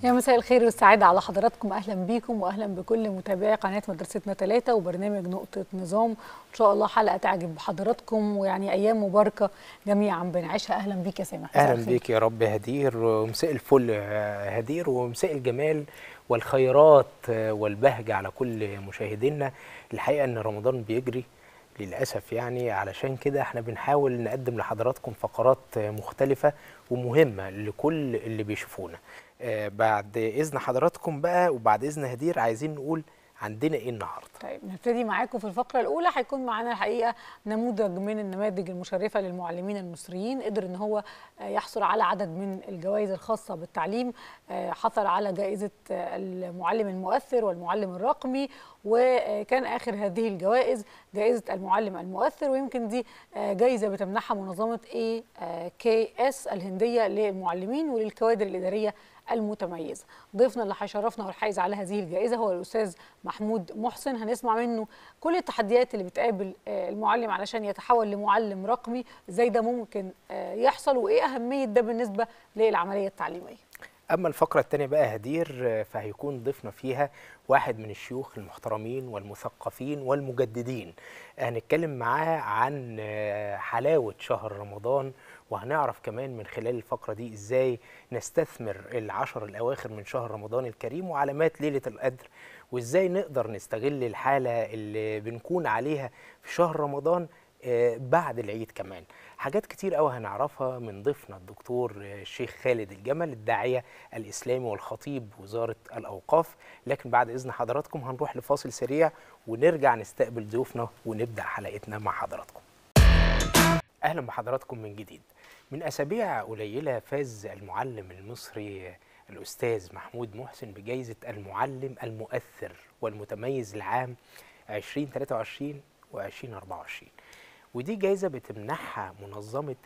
يا مساء الخير والسعادة على حضراتكم أهلا بيكم وأهلا بكل متابعي قناة مدرستنا ثلاثة وبرنامج نقطة نظام إن شاء الله حلقة تعجب حضراتكم ويعني أيام مباركة جميعا بنعيشها أهلا بيك يا سامح مساء اهلا الخير. بيك يا رب هدير ومساء الفل يا هدير ومساء الجمال والخيرات والبهجه على كل مشاهدينا الحقيقه ان رمضان بيجري للاسف يعني علشان كده احنا بنحاول نقدم لحضراتكم فقرات مختلفه ومهمه لكل اللي بيشوفونا آه، بعد اذن حضراتكم بقى وبعد اذن هدير عايزين نقول عندنا ايه النهارده طيب نبتدي معاكم في الفقرة الأولى هيكون معانا الحقيقة نموذج من النماذج المشرفة للمعلمين المصريين قدر إن هو آه، يحصل على عدد من الجوائز الخاصة بالتعليم آه، حصل على جائزة آه، المعلم المؤثر والمعلم الرقمي وكان آخر هذه الجوائز جائزة المعلم المؤثر ويمكن دي آه، جائزة بتمنحها منظمة AKS الهندية للمعلمين وللكوادر الإدارية المتميزة ضيفنا اللي هيشرفنا والحائز على هذه الجائزة هو الأستاذ محمود محسن هنسمع منه كل التحديات اللي بتقابل آه، المعلم علشان يتحول لمعلم رقمي ازاي ده ممكن آه، يحصل وايه أهمية ده بالنسبة للعملية التعليمية اما الفقره الثانيه بقى هدير آه، فهيكون ضيفنا فيها واحد من الشيوخ المحترمين والمثقفين والمجددين هنتكلم معاه عن آه، حلاوه شهر رمضان وهنعرف كمان من خلال الفقره دي ازاي نستثمر العشر الاواخر من شهر رمضان الكريم وعلامات ليله القدر وازاي نقدر نستغل الحاله اللي بنكون عليها في شهر رمضان آه، بعد العيد كمان حاجات كتير قوي هنعرفها من ضيفنا الدكتور آه، الشيخ خالد الجمل الداعيه الاسلامي والخطيب وزاره الاوقاف لكن بعد اذن حضراتكم هنروح لفاصل سريع ونرجع نستقبل ضيوفنا ونبدا حلقتنا مع حضراتكم اهلا بحضراتكم من جديد من اسابيع قليله فاز المعلم المصري الاستاذ محمود محسن بجائزه المعلم المؤثر والمتميز العام 2023 و2024 ودي جايزه بتمنحها منظمه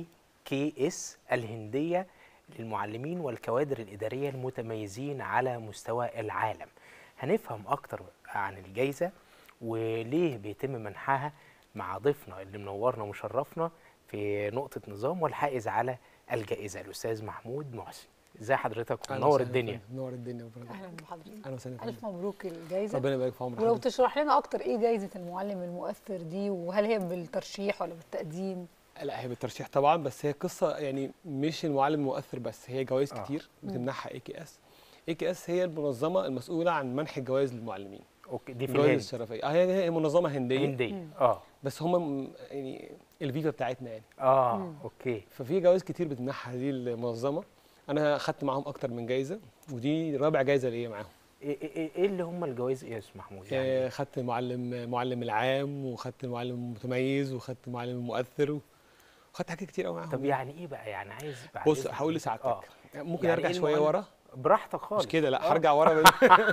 AKS الهنديه للمعلمين والكوادر الاداريه المتميزين على مستوى العالم هنفهم اكتر عن الجايزه وليه بيتم منحها مع ضيفنا اللي منورنا ومشرفنا في نقطه نظام والحائز على الجائزه الاستاذ محمود محسن ازي حضرتك أهلا منور وسهلا الدنيا فندم، منور الدنيا وبركاته. أهلا بحضرتك اهلا وسهلا ألف فندم. مبروك الجائزة ربنا يبارك في عمرك ولو حضرتك. تشرح لنا أكتر إيه جائزة المعلم المؤثر دي وهل هي بالترشيح ولا بالتقديم؟ لا هي بالترشيح طبعا بس هي قصه يعني مش المعلم المؤثر بس هي جوائز آه. كتير بتمنحها اي كي اس اي كي اس هي المنظمه المسؤوله عن منح الجوائز للمعلمين اوكي دي في الجوائز الهند الشرفيه اه هي هي منظمه هنديه هنديه اه بس هم يعني الفيفا بتاعتنا يعني اه مم. اوكي ففي جوائز كتير بتمنحها هذه المنظمه انا خدت معاهم اكتر من جايزه ودي رابع جايزه ليا معاهم ايه إيه- إيه اللي هم الجوائز ايه يا استاذ محمود آه، يعني خدت معلم معلم العام وخدت المعلم المتميز وخدت معلم المؤثر وخدت حاجات كتير قوي معاهم طب يعني ايه بقى يعني عايز بعد بص إذنك هقول آه. لسعادتك ممكن يعني ارجع إيه شويه المعلم؟ ورا براحتك خالص مش كده لا آه. هرجع ورا من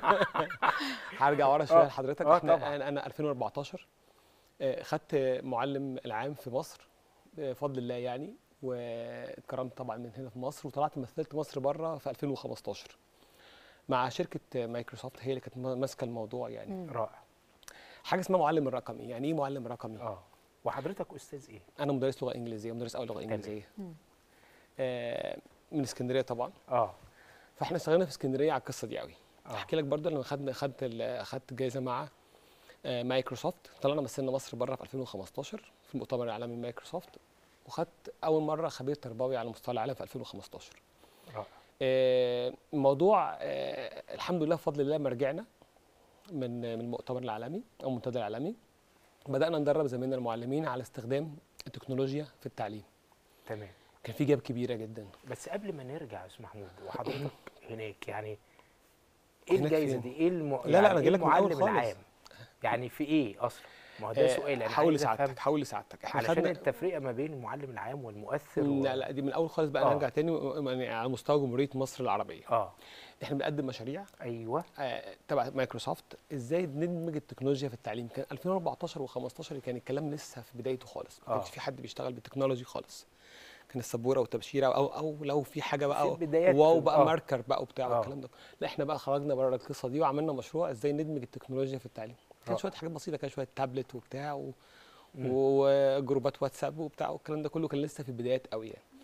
هرجع ورا شويه آه. لحضرتك آه احنا طبعاً. انا أنا 2014 آه، خدت معلم العام في مصر بفضل الله يعني واتكرمت طبعا من هنا في مصر وطلعت مثلت مصر بره في 2015 مع شركه مايكروسوفت هي اللي كانت ماسكه الموضوع يعني مم. رائع حاجه اسمها معلم الرقمي يعني ايه معلم رقمي اه وحضرتك استاذ ايه انا مدرس لغه انجليزيه مدرس اول لغه انجليزيه مم. آه، من اسكندريه طبعا اه فاحنا اشتغلنا في اسكندريه على القصه دي قوي آه. احكي لك برضو لما خدنا خدت ال- خدت جايزه مع آه، مايكروسوفت طلعنا مثلنا مصر بره في 2015 في المؤتمر العالمي مايكروسوفت وخدت اول مره خبير تربوي على مستوى العالم في 2015 رائع آه، الموضوع آه، الحمد لله بفضل الله ما رجعنا من من المؤتمر العالمي او المنتدى العالمي بدانا ندرب زمايلنا المعلمين على استخدام التكنولوجيا في التعليم تمام كان في جاب كبيره جدا بس قبل ما نرجع يا استاذ محمود وحضرتك هناك يعني ايه هناك الجايزه فين؟ دي ايه الم... لا، لا، يعني أنا إيه جايلك من الأول المعلم خالص. العام يعني في ايه اصلا ما هو ده آه، سؤال انا حاول عايز أفهم لسعادتك حول لسعادتك احنا علشان خدنا التفرقه ما بين المعلم العام والمؤثر و... لا لا دي من الاول خالص بقى آه. نرجع تاني و- يعني على مستوى جمهوريه مصر العربيه اه احنا بنقدم مشاريع ايوه آه، تبع مايكروسوفت ازاي ندمج التكنولوجيا في التعليم كان 2014 و15 كان الكلام لسه في بدايته خالص ما آه. كانش في حد بيشتغل بالتكنولوجي خالص كان السبوره والتبشيره او او لو في حاجه في بقى البدايات واو بقى آه. ماركر بقى وبتاع آه. والكلام ده لا احنا بقى خرجنا بره القصه دي وعملنا مشروع ازاي ندمج التكنولوجيا في التعليم كان آه. شويه حاجات بسيطه كان شويه تابلت وبتاع و... مم. وجروبات واتساب وبتاع والكلام ده كله كان لسه في البدايات قوي يعني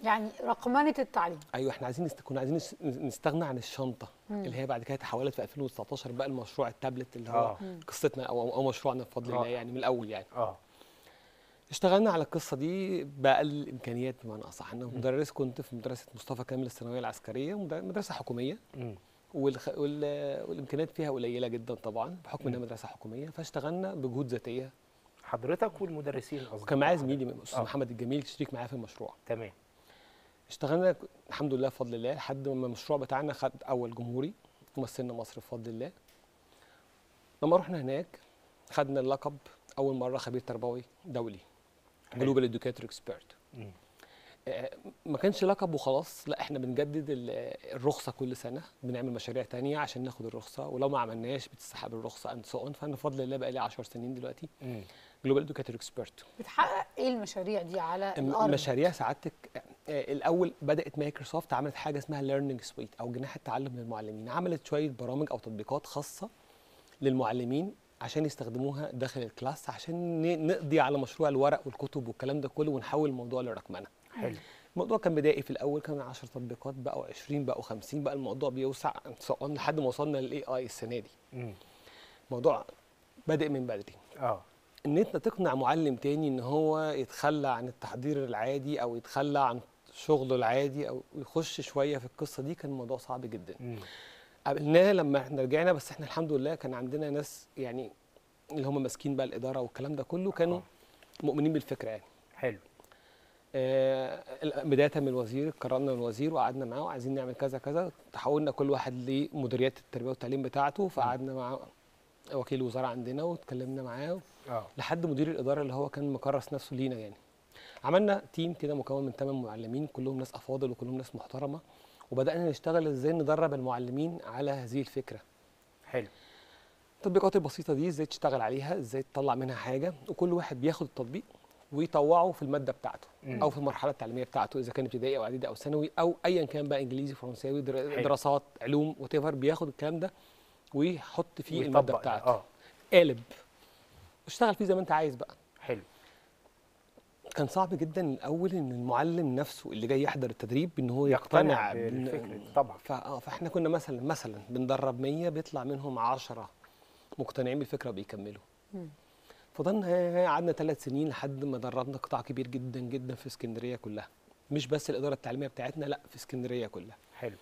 يعني رقمنه التعليم ايوه احنا عايزين نست... كنا عايزين نس- نستغنى عن الشنطه اللي هي بعد كده تحولت في 2019 بقى المشروع التابلت اللي هو آه. قصتنا او او مشروعنا بفضل آه. الله يعني من الاول يعني اه اشتغلنا على القصه دي باقل الامكانيات بمعنى اصح انا مدرس كنت في مدرسه مصطفى كامل الثانويه العسكريه مد- مدرسه حكوميه مم. والخ... وال... والامكانيات فيها قليله جدا طبعا بحكم انها مدرسه حكوميه فاشتغلنا بجهود ذاتيه حضرتك والمدرسين قصدي وكان معايا زميلي استاذ آه. محمد الجميل شريك معايا في المشروع تمام اشتغلنا ك- الحمد لله بفضل الله لحد ما المشروع بتاعنا خد اول جمهوري ومثلنا مصر بفضل الله لما رحنا هناك خدنا اللقب اول مره خبير تربوي دولي حلو. جلوبال اديوكيتور اكسبيرت مم. ما كانش لقب وخلاص لا احنا بنجدد ال- الرخصه كل سنه بنعمل مشاريع تانية عشان ناخد الرخصه ولو ما عملناش بتسحب الرخصه اند سو اون فانا بفضل الله بقى لي 10 سنين دلوقتي مم. جلوبال اديوكيتور اكسبيرت بتحقق ايه المشاريع دي على الم- الارض مشاريع سعادتك آه، الاول بدات مايكروسوفت عملت حاجه اسمها ليرنينج سويت او جناح التعلم للمعلمين عملت شويه برامج او تطبيقات خاصه للمعلمين عشان يستخدموها داخل الكلاس عشان ن- نقضي على مشروع الورق والكتب والكلام ده كله ونحول الموضوع لرقمنه حلو الموضوع كان بدائي في الاول كان 10 تطبيقات بقوا 20 بقوا 50 بقى الموضوع بيوسع and so on لحد ما وصلنا للاي اي السنه دي مم. موضوع بادئ من بدري اه ان انت تقنع معلم تاني ان هو يتخلى عن التحضير العادي او يتخلى عن شغله العادي او يخش شويه في القصه دي كان الموضوع صعب جدا مم. قابلناه لما احنا رجعنا بس احنا الحمد لله كان عندنا ناس يعني اللي هم ماسكين بقى الاداره والكلام ده كله كانوا آه. مؤمنين بالفكره يعني حلو آه، بدايه من الوزير قررنا من الوزير وقعدنا معاه وعايزين نعمل كذا كذا تحولنا كل واحد لمديريات التربيه والتعليم بتاعته فقعدنا مع وكيل الوزاره عندنا واتكلمنا معاه اه لحد مدير الاداره اللي هو كان مكرس نفسه لينا يعني عملنا تيم كده مكون من 8 معلمين كلهم ناس افاضل وكلهم ناس محترمه وبدانا نشتغل ازاي ندرب المعلمين على هذه الفكره حلو التطبيقات البسيطه دي ازاي تشتغل عليها ازاي تطلع منها حاجه وكل واحد بياخد التطبيق ويطوعه في الماده بتاعته مم. او في المرحله التعليميه بتاعته اذا كان ابتدائي او اعدادي او ثانوي او ايا كان بقى انجليزي فرنساوي در- حلو. دراسات علوم وات بياخد الكلام ده ويحط فيه ويطبق الماده ده. بتاعته اه قالب واشتغل فيه زي ما انت عايز بقى حلو كان صعب جدا الاول ان المعلم نفسه اللي جاي يحضر التدريب ان هو يقتنع يقتنع بإن- بالفكرة دي طبعا ف- آه، فاحنا كنا مثلا مثلا بندرب 100 بيطلع منهم 10 مقتنعين بالفكره وبيكملوا مم. فضلنا قعدنا ثلاث سنين لحد ما دربنا قطاع كبير جدا جدا في اسكندريه كلها مش بس الاداره التعليميه بتاعتنا لا في اسكندريه كلها حلو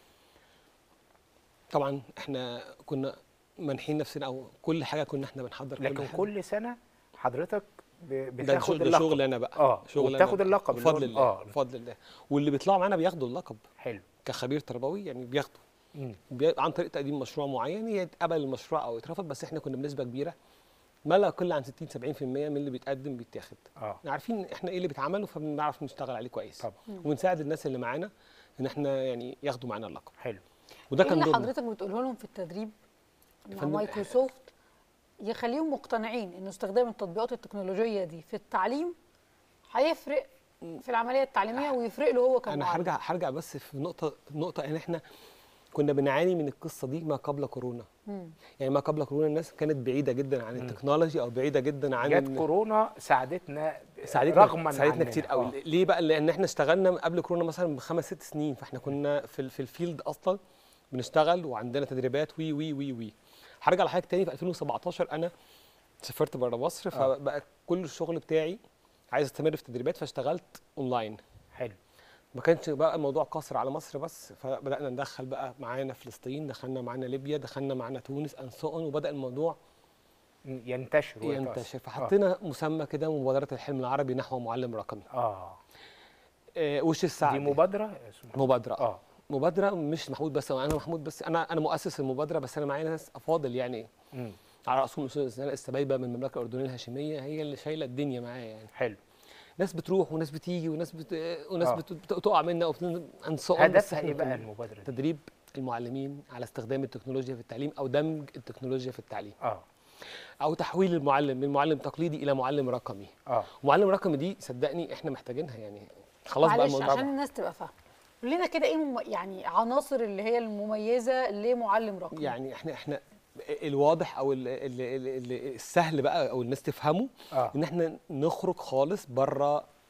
طبعا احنا كنا مانحين نفسنا او كل حاجه كنا احنا بنحضر لكن حاجة. كل سنه حضرتك ب- ده بتاخد شغل, ده اللقب شغل انا بقى اه شغل أنا وبتاخد بقى. اللقب اللي هو- بفضل الله اه بفضل الله واللي بيطلعوا معانا بياخدوا اللقب حلو كخبير تربوي يعني بياخدوا مم. بي- عن طريق تقديم مشروع معين يتقبل المشروع او يترفض بس احنا كنا بنسبه كبيره ما لا يقل عن 60 70% من اللي بيتقدم بيتاخد اه احنا عارفين احنا ايه اللي بيتعمل فبنعرف نشتغل عليه كويس طبعا ونساعد الناس اللي معانا ان احنا يعني ياخدوا معانا اللقب حلو وده ايه كان اللي دورنا حضرتك بتقوله لهم في التدريب مع فندم، مايكروسوفت يخليهم مقتنعين ان استخدام التطبيقات التكنولوجيه دي في التعليم هيفرق في العمليه التعليميه ويفرق له هو كمان انا هرجع هرجع بس في نقطه نقطه ان احنا كنا بنعاني من القصه دي ما قبل كورونا يعني ما قبل كورونا الناس كانت بعيده جدا عن التكنولوجي او بعيده جدا عن جت إن- كورونا ساعدتنا ساعدتنا رغما ساعدتنا عننا. كتير قوي آه. ليه بقى لان احنا اشتغلنا قبل كورونا مثلا بخمس ست سنين فاحنا كنا في ال- في الفيلد اصلا بنشتغل وعندنا تدريبات وي وي وي وي هرجع لحضرتك تاني في 2017 انا سافرت بره مصر فبقى كل الشغل بتاعي عايز استمر في تدريبات فاشتغلت اونلاين حلو ما كانش بقى الموضوع قاصر على مصر بس فبدانا ندخل بقى معانا فلسطين دخلنا معانا ليبيا دخلنا معانا تونس اند سو وبدا الموضوع مم. ينتشر ويتأثر. ينتشر فحطينا مسمى كده مبادره الحلم العربي نحو معلم رقمي اه آه، وش السعد دي مبادره اسمها مبادره اه مبادره مش محمود بس انا محمود بس انا انا مؤسس المبادره بس انا معايا ناس افاضل يعني مم. على راسهم الاستاذ زينب السبايبه من المملكه الاردنيه الهاشميه هي اللي شايله الدنيا معايا يعني حلو ناس بتروح وناس بتيجي وناس بت... وناس آه. بت... بتقع منا وبتنسق هدفها ايه بقى المبادره دي؟ تدريب المعلمين على استخدام التكنولوجيا في التعليم او دمج التكنولوجيا في التعليم اه او تحويل المعلم من معلم تقليدي الى معلم رقمي اه معلم رقمي دي صدقني احنا محتاجينها يعني خلاص بقى معلش الموضوع عشان الناس تبقى فاهمه قول لنا كده ايه مم... يعني عناصر اللي هي المميزه لمعلم رقمي يعني احنا احنا الواضح او ال ال ال ال السهل بقى او الناس تفهمه اه ان احنا نخرج خالص بره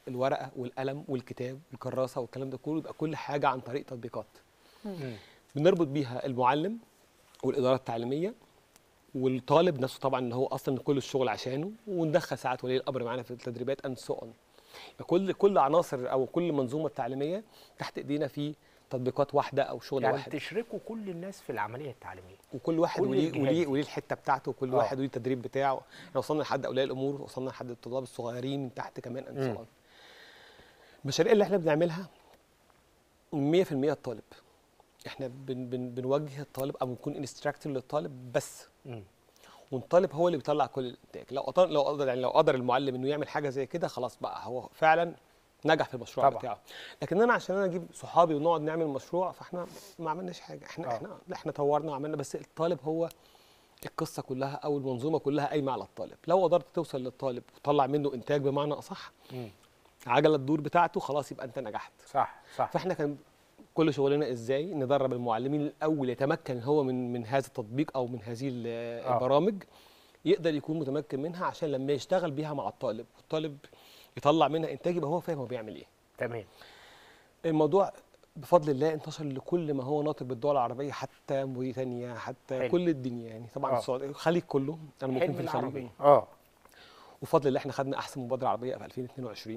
الورقه والقلم والكتاب والكراسه والكلام ده كله يبقى كل حاجه عن طريق تطبيقات مم. بنربط بيها المعلم والاداره التعليميه والطالب نفسه طبعا اللي هو اصلا كل الشغل عشانه وندخل ساعات ولي الامر معانا في التدريبات اند سو اون كل كل عناصر او كل منظومه تعليميه تحت ايدينا في تطبيقات واحده او شغل يعني واحد تشركوا كل الناس في العمليه التعليميه وكل واحد كل وليه الجهات وليه دي. وليه الحته بتاعته وكل آه. واحد وليه التدريب بتاعه احنا وصلنا لحد اولياء الامور وصلنا لحد الطلاب الصغيرين من تحت كمان اند مم. سو المشاريع اللي احنا بنعملها 100% الطالب احنا بن بن بنوجه الطالب او بنكون انستراكتور للطالب بس مم. والطالب هو اللي بيطلع كل الانتاج لو قدر لو قدر يعني لو قدر المعلم انه يعمل حاجه زي كده خلاص بقى هو فعلا نجح في المشروع طبعا. بتاعه لكن انا عشان انا اجيب صحابي ونقعد نعمل مشروع فاحنا ما عملناش حاجه احنا آه. احنا لا احنا طورنا وعملنا بس الطالب هو القصه كلها او المنظومه كلها قايمه على الطالب لو قدرت توصل للطالب وتطلع منه انتاج بمعنى اصح مم. عجله الدور بتاعته خلاص يبقى انت نجحت صح صح فاحنا كان كل شغلنا ازاي ندرب المعلمين الاول يتمكن هو من من هذا التطبيق او من هذه ال- آه. البرامج يقدر يكون متمكن منها عشان لما يشتغل بيها مع الطالب والطالب يطلع منها انتاج يبقى هو فاهم هو بيعمل ايه تمام الموضوع بفضل الله انتشر لكل ما هو ناطق بالدول العربيه حتى موريتانيا حتى حلو. كل الدنيا يعني طبعا آه. السعوديه الخليج كله انا ممكن حلم في الخليج العربي اه وبفضل الله احنا خدنا احسن مبادره عربيه في 2022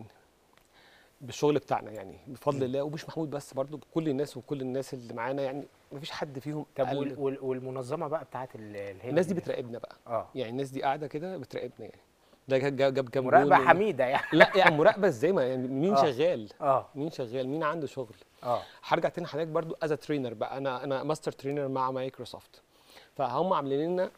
بالشغل بتاعنا يعني بفضل الله ومش محمود بس برضو كل الناس وكل الناس اللي معانا يعني مفيش حد فيهم طب أقل. وال- وال- والمنظمه بقى بتاعت ال- الهند الناس دي بتراقبنا بقى اه يعني الناس دي قاعده كده بتراقبنا يعني ده جاب جاب جاب كام مراقبه جول. حميده يعني لا يعني مراقبه ازاي ما يعني مين آه. شغال اه مين شغال مين عنده شغل اه هرجع تاني حضرتك برضو از ترينر بقى انا انا ماستر ترينر مع مايكروسوفت فهم عاملين لنا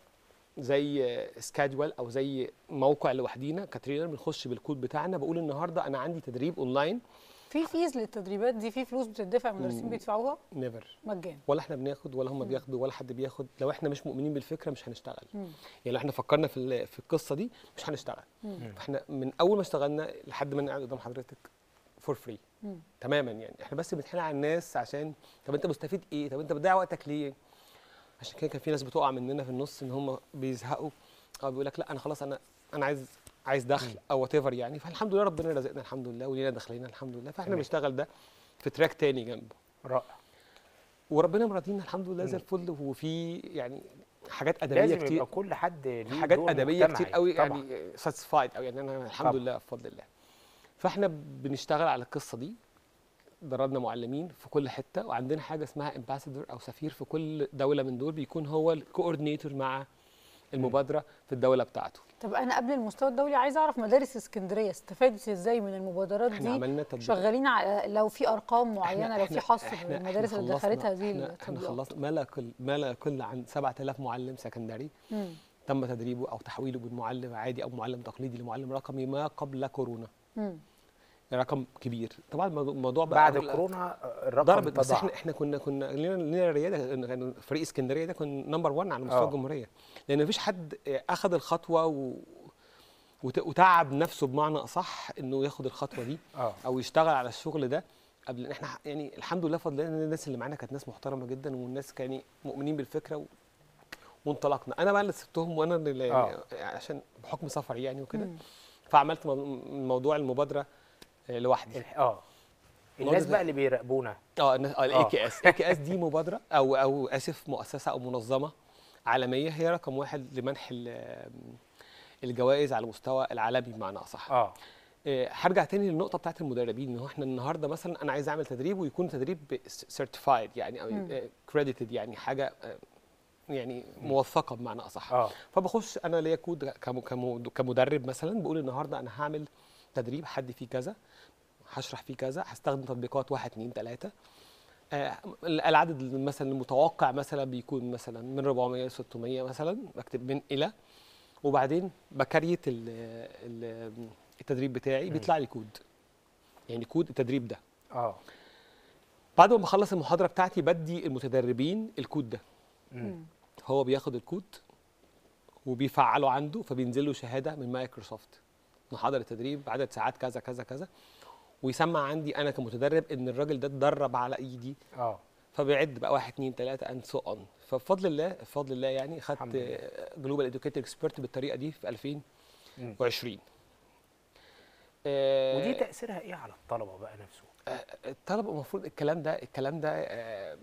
زي سكادول او زي موقع لوحدينا كترينر بنخش بالكود بتاعنا بقول النهارده انا عندي تدريب اونلاين في فيز للتدريبات دي في فلوس بتدفع المدرسين مم. بيدفعوها نيفر مجانا ولا احنا بناخد ولا هم بياخدوا ولا حد بياخد لو احنا مش مؤمنين بالفكره مش هنشتغل مم. يعني لو احنا فكرنا في ال- في القصه دي مش هنشتغل مم. فاحنا من اول ما اشتغلنا لحد ما انا قاعد قدام حضرتك فور فري مم. تماما يعني احنا بس بنتحايل على الناس عشان طب انت مستفيد ايه طب انت بتضيع وقتك ليه عشان كده كان في ناس بتقع مننا في النص ان هم بيزهقوا او بيقول لك لا انا خلاص انا انا عايز عايز دخل او وات ايفر يعني فالحمد لله ربنا رزقنا الحمد لله ولينا دخلنا الحمد لله فاحنا تمام. بنشتغل ده في تراك تاني جنبه رائع وربنا مرضينا الحمد لله زي مم. الفل وفي يعني حاجات ادبيه لازم كتير يبقى كل حد ليه حاجات دور ادبيه كتير مجتمعي. قوي طبعا. يعني ساتسفايد او يعني انا الحمد طبعا. لله بفضل الله فاحنا بنشتغل على القصه دي دربنا معلمين في كل حته وعندنا حاجه اسمها امباسادور او سفير في كل دوله من دول بيكون هو الكوردينيتور مع المبادره في الدوله بتاعته طب انا قبل المستوى الدولي عايزه اعرف مدارس اسكندريه استفادت ازاي من المبادرات احنا دي عملنا تطبيق شغالين على لو في ارقام معينه لو في حصر إحنا- للمدارس إحنا اللي خلصنا- دخلتها هذه احنا, احنا التطبيقات خلصنا ما لا يقل ما لا يقل عن 7000 معلم سكندري مم. تم تدريبه او تحويله من معلم عادي او معلم تقليدي لمعلم رقمي ما قبل كورونا مم. رقم كبير طبعا الموضوع الموضوع بقى بعد أغلى. كورونا الرقم ضربت بس تضاعف. احنا احنا كنا كنا لينا لينا رياده كان فريق اسكندريه ده كان نمبر 1 على مستوى آه. الجمهوريه لان مفيش حد اخذ الخطوه و... وت- وتعب نفسه بمعنى اصح انه ياخد الخطوه دي اه او يشتغل على الشغل ده قبل ان احنا يعني الحمد لله فضل الله ان الناس اللي معانا كانت ناس محترمه جدا والناس كانوا مؤمنين بالفكره و... وانطلقنا انا بقى اللي سبتهم وانا اللي آه. يعني عشان بحكم سفري يعني وكده مم. فعملت مو- موضوع المبادره آه، لوحدي الح- اه الموضوع الناس ده- بقى اللي بيراقبونا اه الاي آه. كي اس الاي كي اس دي مبادره او او اسف مؤسسه او منظمه عالميه هي رقم واحد لمنح ال- الجوائز على المستوى العالمي بمعنى اصح اه آه، هرجع تاني للنقطه بتاعت المدربين ان هو احنا النهارده مثلا انا عايز اعمل تدريب ويكون تدريب سيرتيفايد يعني او مم. كريديتد يعني حاجه آه، يعني موثقه بمعنى اصح اه فبخش انا ليا كود كم- كم- كمدرب مثلا بقول النهارده انا هعمل تدريب حد فيه كذا هشرح فيه كذا هستخدم تطبيقات واحد اتنين تلاته آه العدد مثلا المتوقع مثلا بيكون مثلا من 400 ل 600 مثلا بكتب من الى وبعدين بكريت ال- ال- التدريب بتاعي بيطلع لي كود يعني كود التدريب ده اه بعد ما بخلص المحاضره بتاعتي بدي المتدربين الكود ده مم. هو بياخد الكود وبيفعله عنده فبينزل له شهاده من مايكروسوفت انه حضر التدريب عدد ساعات كذا كذا كذا ويسمع عندي انا كمتدرب ان الراجل ده اتدرب على ايدي اه فبيعد بقى واحد اتنين تلاته اند سو اون فبفضل الله بفضل الله يعني الحمد خدت لله. جلوبال اديوكيتور اكسبيرت بالطريقه دي في 2020 مم. آه، ودي تاثيرها ايه على الطلبه بقى نفسه الطلبه المفروض الكلام ده الكلام ده آه،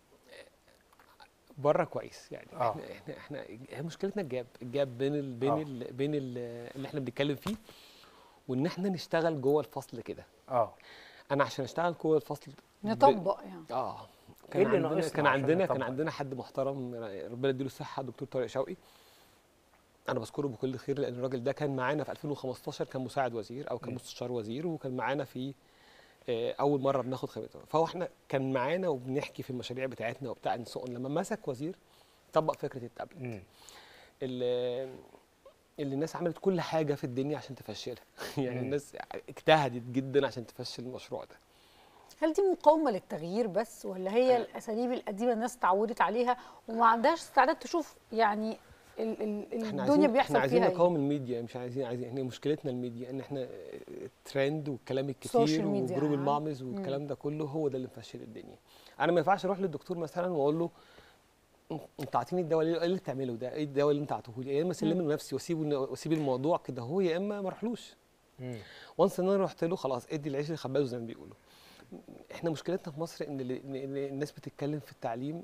بره كويس يعني آه. احنا احنا احنا هي مشكلتنا الجاب الجاب بين ال بين آه. ال بين ال اللي احنا بنتكلم فيه وان احنا نشتغل جوه الفصل كده اه انا عشان اشتغل جوه الفصل ب- نطبق يعني اه إيه كان اللي عندنا ناقصنا كان عشان عندنا كان نطبق؟ عندنا حد محترم ربنا يديله الصحه دكتور طارق شوقي انا بذكره بكل خير لان الراجل ده كان معانا في 2015 كان مساعد وزير او كان م. مستشار وزير وكان معانا في آه، اول مره بناخد خبرته فهو احنا كان معانا وبنحكي في المشاريع بتاعتنا وبتاع نسوق لما مسك وزير طبق فكره التابلت مم. اللي اللي الناس عملت كل حاجه في الدنيا عشان تفشلها يعني مم. الناس اجتهدت جدا عشان تفشل المشروع ده هل دي مقاومه للتغيير بس ولا هي الاساليب القديمه الناس اتعودت عليها وما عندهاش استعداد تشوف يعني ال ال احنا الدنيا عايزين احنا بيحصل عايزين فيها ايه نقاوم الميديا مش عايزين عايزين احنا مشكلتنا الميديا ان احنا الترند والكلام الكتير Social media، وجروب ها؟ المعمز والكلام ده كله هو ده اللي مفشل الدنيا انا ما ينفعش اروح للدكتور مثلا واقول له انت اعطيني الدواء اللي- ايه اللي بتعمله ده ايه الدواء اللي انت عطوه لي يا اما اسلمه لنفسي واسيبه واسيب الموضوع كده هو يا اما ما اروحلوش مم. وانس ان انا رحت له خلاص ادي العيش اللي خبازه زي ما بيقولوا احنا مشكلتنا في مصر ان, اللي- إن إن الناس بتتكلم في التعليم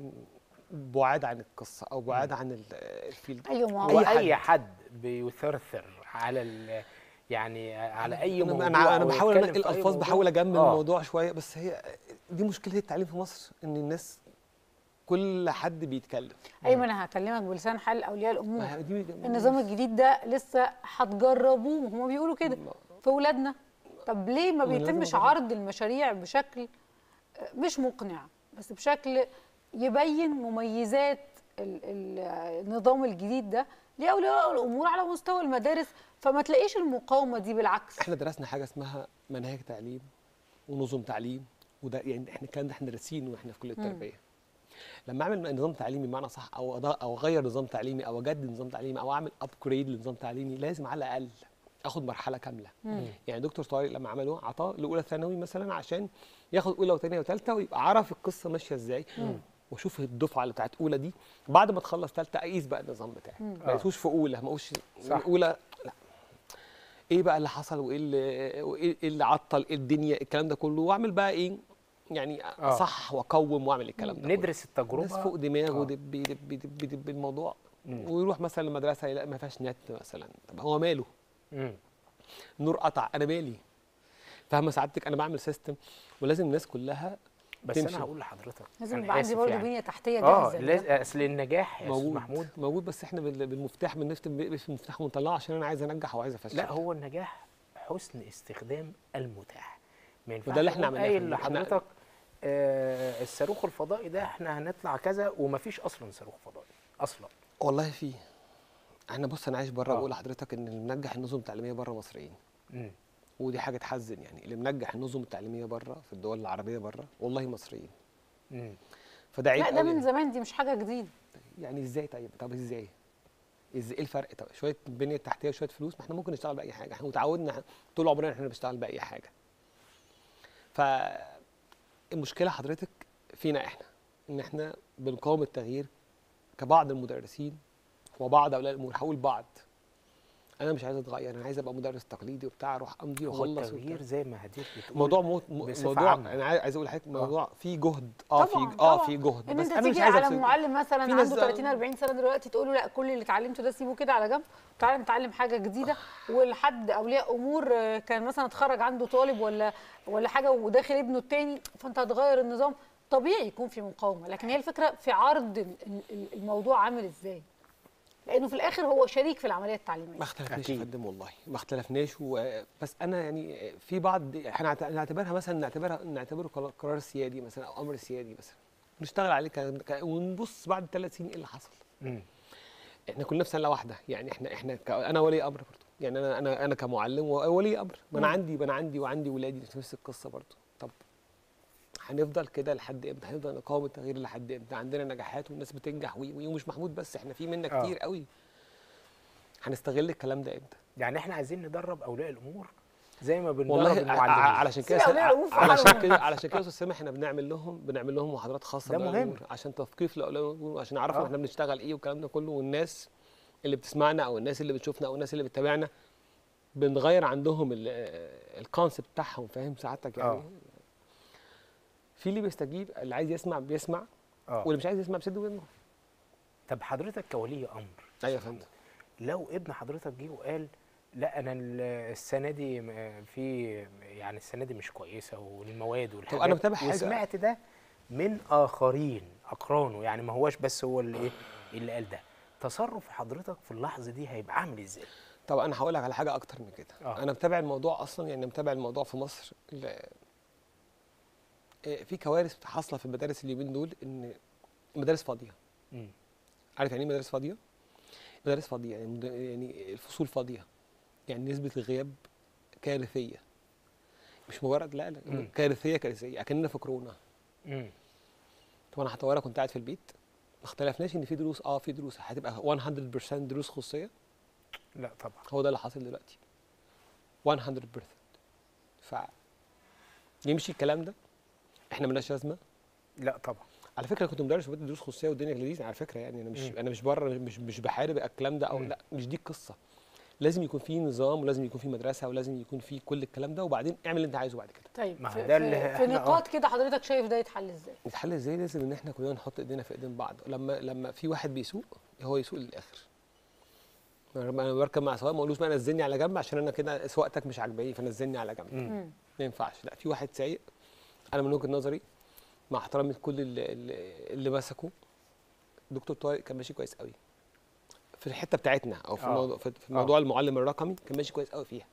بعاد عن القصه او بعاد عن ال- الفيلد ايوه ما هو هو اي حد بيثرثر على ال يعني على اي انا موضوع انا, أنا أو بحاول يتكلم انقي في أي الالفاظ موضوع. بحاول اجمل آه. الموضوع شويه بس هي دي مشكله التعليم في مصر ان الناس كل حد بيتكلم ايوه انا هكلمك بلسان حال اولياء الامور ما هي دي النظام الجديد ده لسه هتجربوه هما بيقولوا كده في ولادنا طب ليه ما ما لازم بيتمش نجرب. عرض المشاريع بشكل آه، مش مقنع بس بشكل يبين مميزات ال- ال- النظام الجديد ده لاولياء الامور على مستوى المدارس فما تلاقيش المقاومه دي بالعكس احنا درسنا حاجه اسمها مناهج تعليم ونظم تعليم وده يعني احنا الكلام ده احنا دارسينه واحنا في كليه مم. التربيه لما اعمل نظام تعليمي بمعنى صح او أض- او اغير نظام تعليمي او اجدد نظام تعليمي او اعمل ابجريد لنظام تعليمي لازم على الاقل اخد مرحله كامله مم. يعني دكتور طارق لما عملوه عطاه لاولى ثانوي مثلا عشان ياخد اولى وثانيه وثالثه ويبقى عرف القصه ماشيه ازاي واشوف الدفعه اللي بتاعت اولى دي بعد ما تخلص ثالثه اقيس بقى النظام بتاعي مم. ما اقيسوش في اولى ما اقولش صح. اولى لا ايه بقى اللي حصل وايه اللي وايه إيه اللي عطل إيه الدنيا الكلام ده كله واعمل بقى ايه يعني آه. اصح واقوم واعمل الكلام ده كله. ندرس التجربه الناس فوق دماغه آه. دب دب دب دب بالموضوع مم. ويروح مثلا المدرسه يلاقي ما فيهاش نت مثلا طب هو ماله مم. نور قطع انا مالي فاهمه سعادتك انا بعمل سيستم ولازم الناس كلها بس تمشي. انا هقول لحضرتك لازم أنا يبقى عندي آسف برضه يعني. بنيه تحتيه اه جاهزه لاز... لده. اصل النجاح يا استاذ موجود محمود موجود بس احنا بال- بالمفتاح بنفتح في المفتاح ونطلعه عشان انا عايز انجح وعايز افشل لا هو النجاح حسن استخدام المتاح ما ينفعش وده اللي إحنا أقوم عملناه قايل في- إحنا- لحضرتك آه الصاروخ الفضائي ده احنا هنطلع كذا ومفيش اصلا صاروخ فضائي اصلا والله في احنا بص انا عايش بره آه. بقول لحضرتك ان اللي منجح النظم التعليميه بره مصريين مم. ودي حاجه تحزن يعني اللي منجح النظم التعليميه بره في الدول العربيه بره والله مصريين مم. فده عيب لا ده قوي من يعني. زمان دي مش حاجه جديده يعني ازاي طيب طب ازاي ازاي ايه الفرق طب شويه بنيه تحتيه وشويه فلوس ما احنا ممكن نشتغل باي حاجه احنا متعودنا طول عمرنا احنا بنشتغل باي حاجه فالمشكله حضرتك فينا احنا ان احنا بنقاوم التغيير كبعض المدرسين وبعض اولياء الامور هقول بعض انا مش عايز اتغير انا عايز ابقى مدرس تقليدي وبتاع اروح امضي هو واخلص التغيير وبتاع. زي ما هدير بتقول موضوع مو... مو- بصفة موضوع عامة. انا عايز عايز اقول لحضرتك موضوع فيه جهد اه طبعاً، في اه طبعاً. في جهد ان بس انت انا مش تيجي عايز على أفصل. معلم مثلا في ناس عنده 30 40 سنه دلوقتي تقول له لا كل اللي اتعلمته ده سيبه كده على جنب تعالى نتعلم حاجه جديده ولحد اولياء امور آه، كان مثلا اتخرج عنده طالب ولا ولا حاجه وداخل ابنه التاني فانت هتغير النظام طبيعي يكون في مقاومه لكن هي الفكره في عرض ال- ال- الموضوع عامل ازاي لانه في الاخر هو شريك في العمليه التعليميه ما اختلفناش يا أكيد. فندم والله ما اختلفناش و... بس انا يعني في بعض احنا نعت- نعتبرها مثلا نعتبرها نعتبره قرار- قرار سيادي مثلا او امر سيادي مثلا نشتغل عليه ك... ك... ونبص بعد ثلاث سنين ايه اللي حصل مم. احنا كلنا في سنه واحده يعني احنا احنا ك... انا ولي امر برضه يعني انا انا انا كمعلم وولي امر ما انا مم. عندي ما انا عندي وعندي ولادي في نفس القصه برضه طب هنفضل كده لحد امتى هنفضل نقاوم التغيير لحد امتى عندنا نجاحات والناس بتنجح وي- وي- ومش محمود بس احنا في منا آه. كتير قوي هنستغل الكلام ده امتى يعني احنا عايزين ندرب اولياء الامور زي ما بندرب والله ع- ع- المعلمين علشان كده سيب أولياء الأمور في علشان حالهم. كده علشان كده يا استاذ سامح احنا بنعمل لهم بنعمل لهم محاضرات خاصه ده بأولياء مهم. الأمور عشان تثقيف لاولياء الامور عشان يعرفوا آه. احنا بنشتغل ايه والكلام ده كله والناس اللي بتسمعنا او الناس اللي بتشوفنا او الناس اللي بتتابعنا بنغير عندهم الكونسبت بتاعهم فاهم سعادتك يعني آه. في اللي بيستجيب اللي عايز يسمع بيسمع اه واللي مش عايز يسمع بيسد ودنه طب حضرتك كولي امر ايوه يا فندم لو ابن حضرتك جه وقال لا انا ال- السنه دي م- في يعني السنه دي مش كويسه والمواد والحاجات أنا متابع حاجة. وسمعت ده من اخرين اقرانه يعني ما هوش بس هو اللي ايه اللي قال ده تصرف حضرتك في اللحظه دي هيبقى عامل ازاي طب انا هقول لك على حاجه اكتر من كده آه. انا متابع الموضوع اصلا يعني متابع الموضوع في مصر ل... إيه، في كوارث حاصله في المدارس اليومين دول ان المدارس فاضيه مم. عارف يعني ايه مدارس فاضيه مدارس فاضيه يعني مد- يعني الفصول فاضيه يعني نسبه الغياب كارثيه مش مجرد لا لا مم. كارثيه كارثيه اكننا في كورونا مم. طب انا هطورها كنت قاعد في البيت ما اختلفناش ان في دروس اه في دروس هتبقى 100% دروس خصوصيه لا طبعا هو ده اللي حاصل دلوقتي 100% ف يمشي الكلام ده احنا مالناش لازمه لا طبعا على فكره كنت مدرس وبدي دروس خصوصيه والدنيا لذيذه على فكره يعني انا مش مم. انا مش بره مش مش بحارب الكلام ده او مم. لا مش دي القصه لازم يكون في نظام ولازم يكون في مدرسه ولازم يكون في كل الكلام ده وبعدين اعمل اللي انت عايزه بعد كده طيب ما هو في, ده اللي في, في إحنا- نقاط كده حضرتك شايف ده يتحل ازاي الحل ازاي لازم ان احنا كلنا نحط ايدينا في ايدين بعض لما لما في واحد بيسوق هو يسوق للاخر لما انا بركب مع سواق ما اقولوش بقى نزلني على جنب عشان انا كده سواقتك مش عاجباني فنزلني على جنب مم. مم. ما ينفعش لا في واحد سايق انا من وجهه نظري مع احترامي لكل اللي, اللي, اللي مسكوا دكتور طارق كان ماشي كويس قوي في الحته بتاعتنا او في آه. موضوع في في موضوع المعلم الرقمي كان ماشي كويس قوي فيها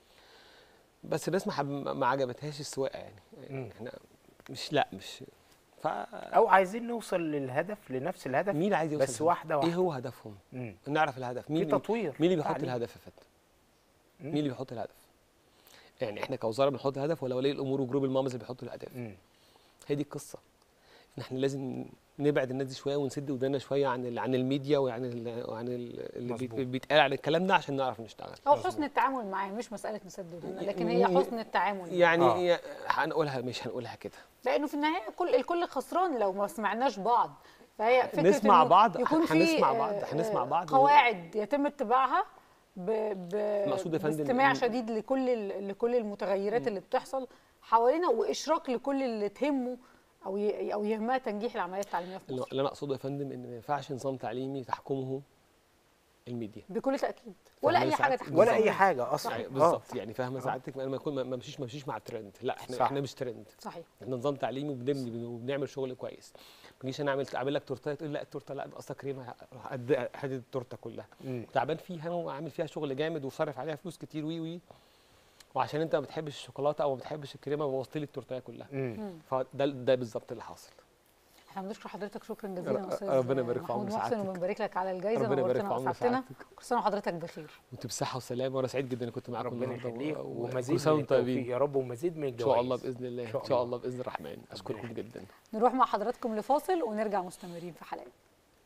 بس الناس ما حب- ما عجبتهاش السواقه يعني مم. احنا مش لا مش ف او عايزين نوصل للهدف لنفس الهدف مين اللي عايز يوصل بس لده؟ واحده واحده ايه هو هدفهم مم. نعرف الهدف في مين تطوير مين اللي بيحط تعليم. الهدف يا فندم مم. مين اللي بيحط الهدف يعني احنا كوزاره بنحط الهدف ولا ولي الامور وجروب المامز اللي بيحطوا الاهداف مم. هي دي القصه ان احنا لازم نبعد الناس دي شويه ونسد ودانا شويه عن ال- عن الميديا وعن ال وعن ال- اللي بيت- مظبوط. بيتقال عن الكلام ده عشان نعرف نشتغل او حسن التعامل معاه مش مساله نسد ودنا لكن هي م- حسن التعامل معاه. يعني آه. هي- هنقولها مش هنقولها كده لانه في النهايه كل الكل خسران لو ما سمعناش بعض فهي فكره نسمع إنه بعض، يكون في هنسمع بعض، آه، هنسمع آه، بعض و- قواعد يتم اتباعها ب... ب... المقصود يا فندم باستماع إن- شديد لكل ال... لكل المتغيرات اللي بتحصل حوالينا واشراك لكل اللي تهمه او ي... او يهمها تنجيح العمليه التعليميه في اللي مصر اللي انا اقصده يا فندم ان ما ينفعش نظام تعليمي تحكمه الميديا بكل تاكيد ولا فاهمة اي حاجه ساعات- تحكم ولا النظام. اي حاجه اصلا يعني آه. بالظبط يعني فاهمه سعادتك انا ما اكون ما امشيش ما امشيش مع الترند لا احنا صح. احنا مش ترند صحيح احنا نظام تعليمي وبنبني وبنعمل شغل كويس ما تجيش انا اعمل اعمل لك تورته تقول لا التورته لا ده اصلا كريمه قد قد التورته كلها مم. تعبان فيها وعامل فيها شغل جامد وصرف عليها فلوس كتير وي وي وعشان انت ما بتحبش الشوكولاته او ما بتحبش الكريمه بوظت لي التورتيه كلها مم. فده ده بالظبط اللي حاصل احنا بنشكر حضرتك شكرا جزيلا ر- استاذ ربنا يبارك في محمود عمر محسن سعادتك. وبنبارك لك على الجائزه ربنا يبارك في نورتنا عمر واسعدتنا سعادتك كل سنه وحضرتك بخير وانت بصحه وسلامه وانا سعيد جدا اني كنت معاكم ربنا النهارده يخليك و- ومزيد وكل سنه من وانتم التوفيق طيبين يا رب ومزيد من ان الجوائز شاء الله باذن الله شاء ان شاء الله. الله باذن الرحمن اشكركم يخليك. جدا نروح مع حضراتكم لفاصل ونرجع مستمرين في حلقه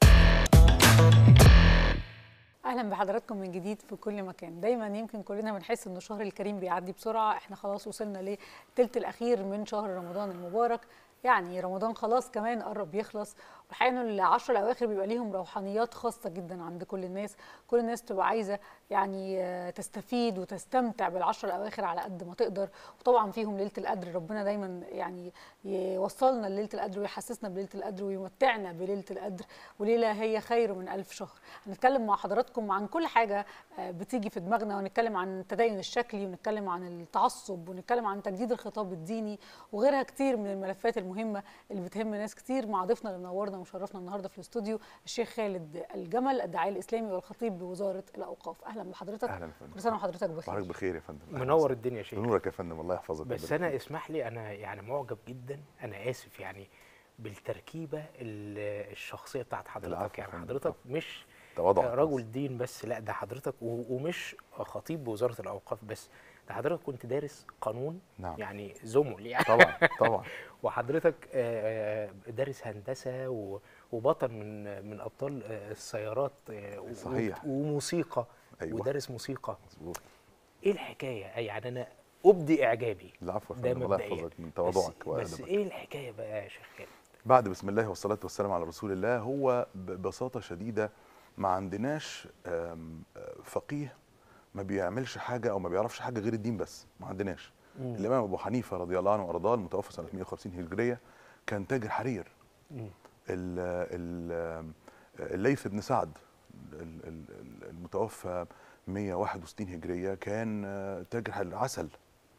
اهلا بحضراتكم من جديد في كل مكان دايما يمكن كلنا بنحس ان الشهر الكريم بيعدي بسرعه احنا خلاص وصلنا للثلث الاخير من شهر رمضان المبارك يعني رمضان خلاص كمان قرب يخلص والحقيقه ان العشر الاواخر بيبقى ليهم روحانيات خاصه جدا عند كل الناس كل الناس تبقى عايزه يعني آه، تستفيد وتستمتع بالعشر الاواخر على قد ما تقدر وطبعا فيهم ليله القدر ربنا دايما يعني يوصلنا لليله القدر ويحسسنا بليله القدر ويمتعنا بليله القدر وليله هي خير من ألف شهر هنتكلم مع حضراتكم عن كل حاجه آه، بتيجي في دماغنا ونتكلم عن التدين الشكلي ونتكلم عن التعصب ونتكلم عن تجديد الخطاب الديني وغيرها كتير من الملفات المهمه اللي بتهم ناس كتير مع ضيفنا اللي منورنا ومشرفنا النهارده في الاستوديو الشيخ خالد الجمل الداعيه الاسلامي والخطيب بوزاره الاوقاف اهلا بحضرتك اهلا يا فندم كل سنه وحضرتك بخير حضرتك بخير يا فندم أهلاً منور وسهلاً. الدنيا يا شيخ نورك يا فندم الله يحفظك بس ويبارك انا فيك. اسمح لي انا يعني معجب جدا انا اسف يعني بالتركيبه ال- الشخصيه بتاعت حضرتك العفو يا يعني فندم. حضرتك مش تواضع رجل دين بس لا ده حضرتك و- ومش خطيب بوزاره الاوقاف بس ده حضرتك كنت دارس قانون نعم. يعني زمل يعني طبعا طبعا وحضرتك آه، آه، دارس هندسه و- وبطل من من ابطال آه، السيارات آه، و- صحيح. وموسيقى أيوة. ودارس موسيقى مظبوط ايه الحكايه يعني انا ابدي اعجابي العفو يا ده فندم الله مبدئيا يحفظك من بس, تواضعك بس وادبك ايه الحكايه بقى يا شيخ خالد بعد بسم الله والصلاه والسلام على رسول الله هو ببساطه شديده ما عندناش آم، آه، فقيه ما بيعملش حاجه او ما بيعرفش حاجه غير الدين بس ما عندناش الامام ابو حنيفه رضي الله عنه وارضاه المتوفى سنه 150 هجريه كان تاجر حرير مم. ال- ال- الليث بن سعد ال- ال- المتوفى 161 هجريه كان آه، تاجر حل- عسل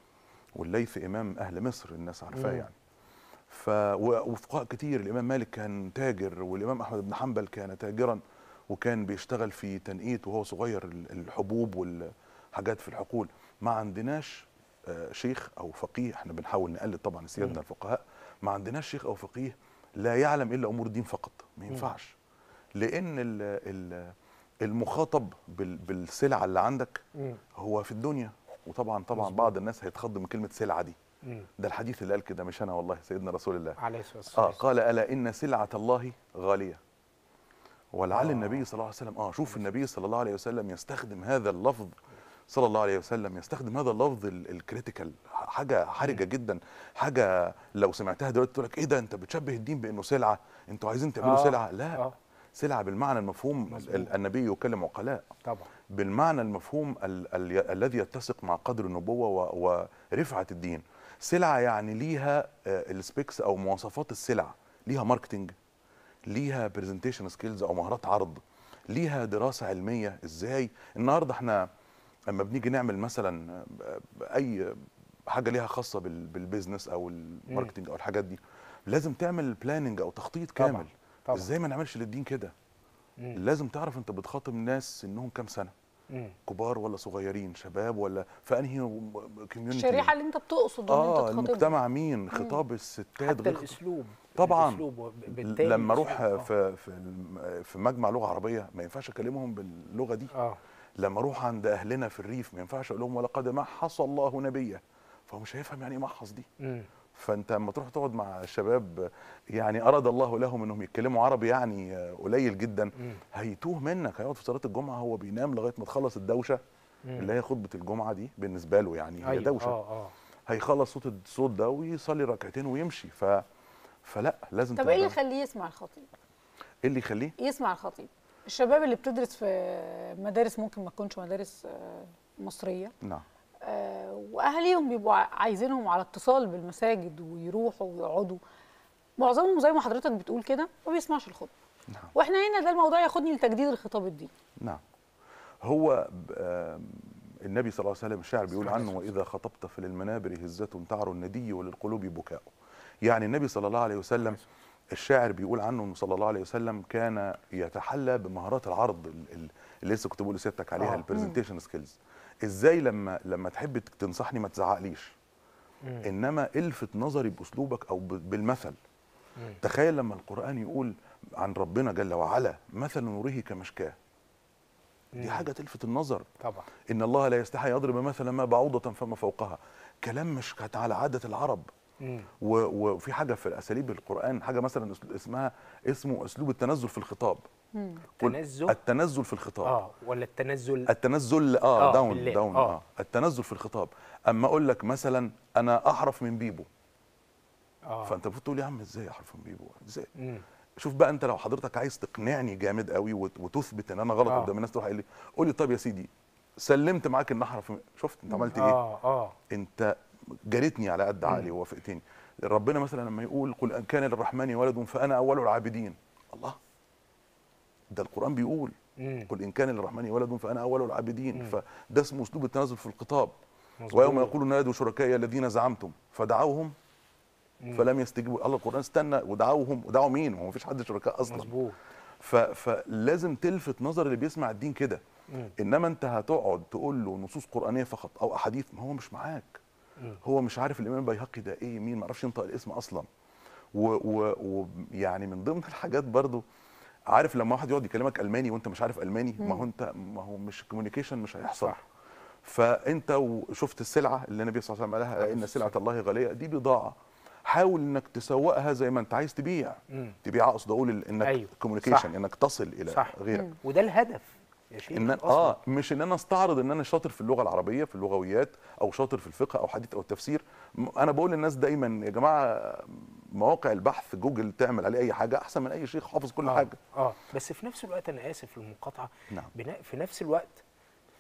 والليث امام اهل مصر الناس عارفاه مم. يعني ف و- وفقهاء كتير الامام مالك كان تاجر والامام احمد بن حنبل كان تاجرا وكان بيشتغل في تنقيط وهو صغير ال- الحبوب والحاجات في الحقول ما عندناش آه، شيخ او فقيه احنا بنحاول نقلد طبعا سيادنا الفقهاء ما عندناش شيخ او فقيه لا يعلم الا امور الدين فقط ما ينفعش لان ال ال المخاطب بال- بالسلعه اللي عندك مم. هو في الدنيا وطبعا طبعا بعض الناس هيتخض من كلمه سلعه دي مم. ده الحديث اللي قال كده مش انا والله سيدنا رسول الله عليه الصلاه والسلام اه قال الا ان سلعه الله غاليه ولعل آه. النبي صلى الله عليه وسلم اه شوف النبي صلى الله عليه وسلم يستخدم هذا اللفظ صلى الله عليه وسلم يستخدم هذا اللفظ ال- الكريتيكال حاجه حرجه جدا حاجه لو سمعتها دلوقتي تقول لك ايه ده انت بتشبه الدين بانه سلعه انتوا عايزين تعملوا آه. سلعه لا آه. سلعه بالمعنى المفهوم مظبوط. ال- النبي يكلم عقلاء طبعا بالمعنى المفهوم ال ال الذي يتسق مع قدر النبوه و- ورفعه الدين سلعه يعني ليها آه، السبيكس او مواصفات السلع ليها ماركتنج ليها برزنتيشن سكيلز او مهارات عرض ليها دراسه علميه ازاي النهارده احنا لما بنيجي نعمل مثلا آه، اي حاجه ليها خاصه بال- بالبيزنس او الماركتنج او الحاجات دي لازم تعمل بلاننج او تخطيط طبعاً، كامل طبعاً. ازاي ما نعملش للدين كده مم. لازم تعرف انت بتخاطب ناس سنهم كام سنه مم. كبار ولا صغيرين شباب ولا في انهي كوميونتي الشريحه اللي انت بتقصد ان اه انت تخاطبها المجتمع مين خطاب الستات حتى غير الاسلوب طبعاً. الاسلوب وب- بالتالي لما اروح الأسلوب. في في الم- في مجمع لغه عربيه ما ينفعش اكلمهم باللغه دي اه لما اروح عند اهلنا في الريف ما ينفعش اقول لهم ولقد محص الله نبيه فهو مش هيفهم يعني ايه محص دي مم. فانت لما تروح تقعد مع الشباب يعني اراد الله لهم انهم يتكلموا عربي يعني آه، قليل جدا مم. هيتوه منك هيقعد في صلاه الجمعه هو بينام لغايه ما تخلص الدوشه مم. اللي هي خطبه الجمعه دي بالنسبه له يعني هي أيوة. دوشه اه اه هيخلص صوت الصوت ده ويصلي ركعتين ويمشي ف فلا لازم طب ايه اللي تبقى- يخليه يسمع الخطيب ايه اللي يخليه يسمع الخطيب الشباب اللي بتدرس في مدارس ممكن ما تكونش مدارس آه، مصريه نعم آه، واهاليهم بيبقوا عايزينهم على اتصال بالمساجد ويروحوا ويقعدوا معظمهم زي ما حضرتك بتقول كده ما بيسمعش الخطبه نعم واحنا هنا ده الموضوع ياخدني لتجديد الخطاب الديني نعم هو ب- آم، النبي صلى الله عليه وسلم الشاعر بيقول عنه واذا خطبت فللمنابر هزه تعر الندي وللقلوب بكاء يعني النبي صلى الله عليه وسلم الشاعر بيقول عنه انه صلى الله عليه وسلم كان يتحلى بمهارات العرض ال- ال- اللي لسه كنت بقول لسيادتك عليها آه. البرزنتيشن سكيلز ازاي لما لما تحب تنصحني ما تزعقليش مم. انما الفت نظري باسلوبك او ب- بالمثل مم. تخيل لما القران يقول عن ربنا جل وعلا مثل نوره كمشكاه دي مم. حاجه تلفت النظر طبعا ان الله لا يستحي يضرب مثلا ما بعوضه فما فوقها كلام مش كانت على عاده العرب مم. و- وفي حاجه في اساليب القران حاجه مثلا أسل- اسمها اسمه اسلوب التنزل في الخطاب مم. قل- تنزل التنزل في الخطاب اه ولا التنزل التنزل اه, آه، داون بالله. داون آه. آه. التنزل في الخطاب اما اقول لك مثلا انا احرف من بيبو اه فانت المفروض تقول يا عم ازاي احرف من بيبو ازاي مم. شوف بقى انت لو حضرتك عايز تقنعني جامد قوي وت- وتثبت ان انا غلط آه. قدام الناس تروح قايل لي قول لي طب يا سيدي سلمت معاك ان احرف من- شفت انت عملت ايه اه اه انت جريتني على قد عقلي ووافقتني ربنا مثلا لما يقول قل ان كان للرحمن ولد فانا اول العابدين الله ده القران بيقول مم. قل ان كان للرحمن ولد فانا اول العابدين فده اسمه اسلوب التنازل في الخطاب مظبوط. ويوم يقول نادوا شركائي الذين زعمتم فدعوهم مم. فلم يستجيبوا الله القران استنى ودعوهم ودعوا مين هو مفيش حد شركاء اصلا مظبوط ف... فلازم تلفت نظر اللي بيسمع الدين كده مم. انما انت هتقعد تقول له نصوص قرانيه فقط او احاديث ما هو مش معاك مم. هو مش عارف الامام البيهقي ده ايه مين ما عرفش ينطق الاسم اصلا ويعني و... و... يعني من ضمن الحاجات برضو عارف لما واحد يقعد يكلمك الماني وانت مش عارف الماني ما هو انت ما هو مش كوميونيكيشن مش هيحصل صح. فانت وشفت السلعه اللي النبي صلى الله عليه وسلم قالها ان سلعه الله غاليه دي بضاعه حاول انك تسوقها زي ما انت عايز تبيع مم. تبيع اقصد اقول ال- انك أيوة. كوميونيكيشن صح. انك تصل الى صح. غيرك وده الهدف يا شيخ ان أنا- أصلاً. اه مش ان انا استعرض ان انا شاطر في اللغه العربيه في اللغويات او شاطر في الفقه او حديث او التفسير م- انا بقول للناس دايما يا جماعه مواقع البحث جوجل تعمل عليه اي حاجه احسن من اي شيخ حافظ كل آه. حاجه اه بس في نفس الوقت انا اسف في المقاطعه نعم. بنا- في نفس الوقت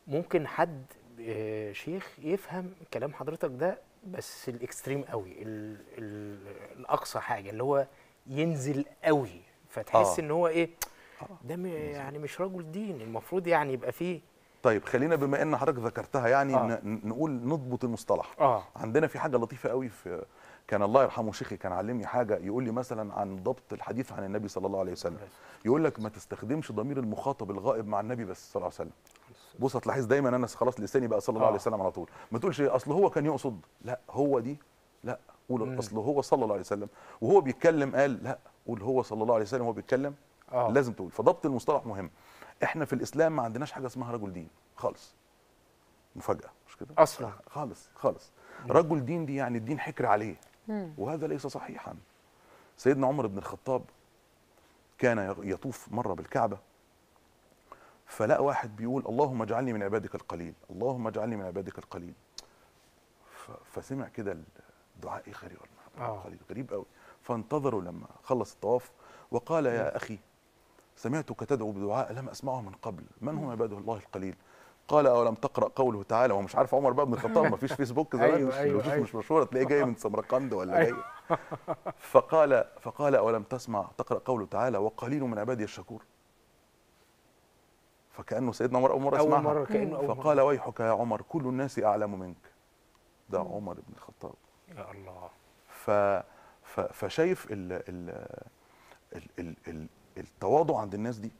ممكن حد آه، شيخ يفهم كلام حضرتك ده بس الاكستريم قوي ال ال الاقصى حاجه اللي هو ينزل قوي فتحس آه. ان هو ايه ده م- يعني مش رجل دين المفروض يعني يبقى فيه طيب خلينا بما ان حضرتك ذكرتها يعني آه. ن- نقول نضبط المصطلح اه عندنا في حاجه لطيفه قوي في كان الله يرحمه شيخي كان علمني حاجه يقول لي مثلا عن ضبط الحديث عن النبي صلى الله عليه وسلم يقول لك ما تستخدمش ضمير المخاطب الغائب مع النبي بس صلى الله عليه وسلم بص هتلاحظ دايما انا خلاص لساني بقى صلى الله آه. عليه وسلم على طول ما تقولش إيه، اصل هو كان يقصد لا هو دي لا قول مم. اصل هو صلى الله عليه وسلم وهو بيتكلم قال لا قول هو صلى الله عليه وسلم وهو بيتكلم اه لازم تقول فضبط المصطلح مهم احنا في الاسلام ما عندناش حاجه اسمها رجل دين خالص مفاجاه مش كده اصلا خالص خالص رجل دين دي يعني الدين حكر عليه مم. وهذا ليس صحيحا سيدنا عمر بن الخطاب كان يطوف مره بالكعبه فلقى واحد بيقول اللهم اجعلني من عبادك القليل اللهم اجعلني من عبادك القليل ف- فسمع كده الدعاء ايه غريب آه. قليل غريب قوي فانتظروا لما خلص الطواف وقال يا اخي سمعتك تدعو بدعاء لم اسمعه من قبل من هم عباد الله القليل قال اولم تقرا قوله تعالى هو مش عارف عمر بقى بن الخطاب ما فيش فيسبوك زمان أيوة، مش أيوة، مش, أيوة. مش مشهوره تلاقيه جاي من سمرقند ولا جاي فقال فقال اولم تسمع تقرا قوله تعالى وقليل من عبادي الشكور فكانه سيدنا عمر اول مره اول يسمعها مره كانه اول فقال مرة. ويحك يا عمر كل الناس اعلم منك ده عمر بن الخطاب يا الله ف ف فشايف ال ال ال ال ال التواضع عند الناس دي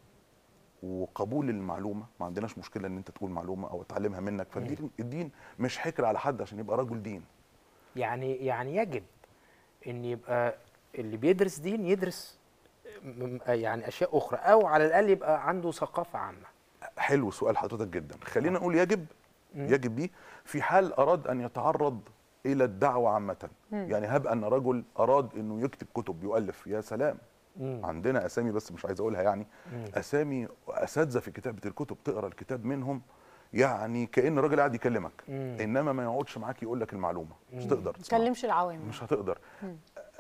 وقبول المعلومه ما عندناش مشكله ان انت تقول معلومه او تعلمها منك فالدين الدين مش حكر على حد عشان يبقى رجل دين يعني يعني يجب ان يبقى اللي بيدرس دين يدرس م- يعني اشياء اخرى او على الاقل يبقى عنده ثقافه عامه حلو سؤال حضرتك جدا خلينا نقول يجب مم. يجب دي في حال اراد ان يتعرض الى الدعوه عامه يعني هب ان رجل اراد انه يكتب كتب يؤلف يا سلام مم. عندنا اسامي بس مش عايز اقولها يعني مم. اسامي اساتذه في كتابه الكتب تقرا الكتاب منهم يعني كان راجل قاعد يكلمك مم. انما ما يقعدش معاك يقول لك المعلومه مش مم. تقدر ما تسمعها. تكلمش العوام مش هتقدر مم.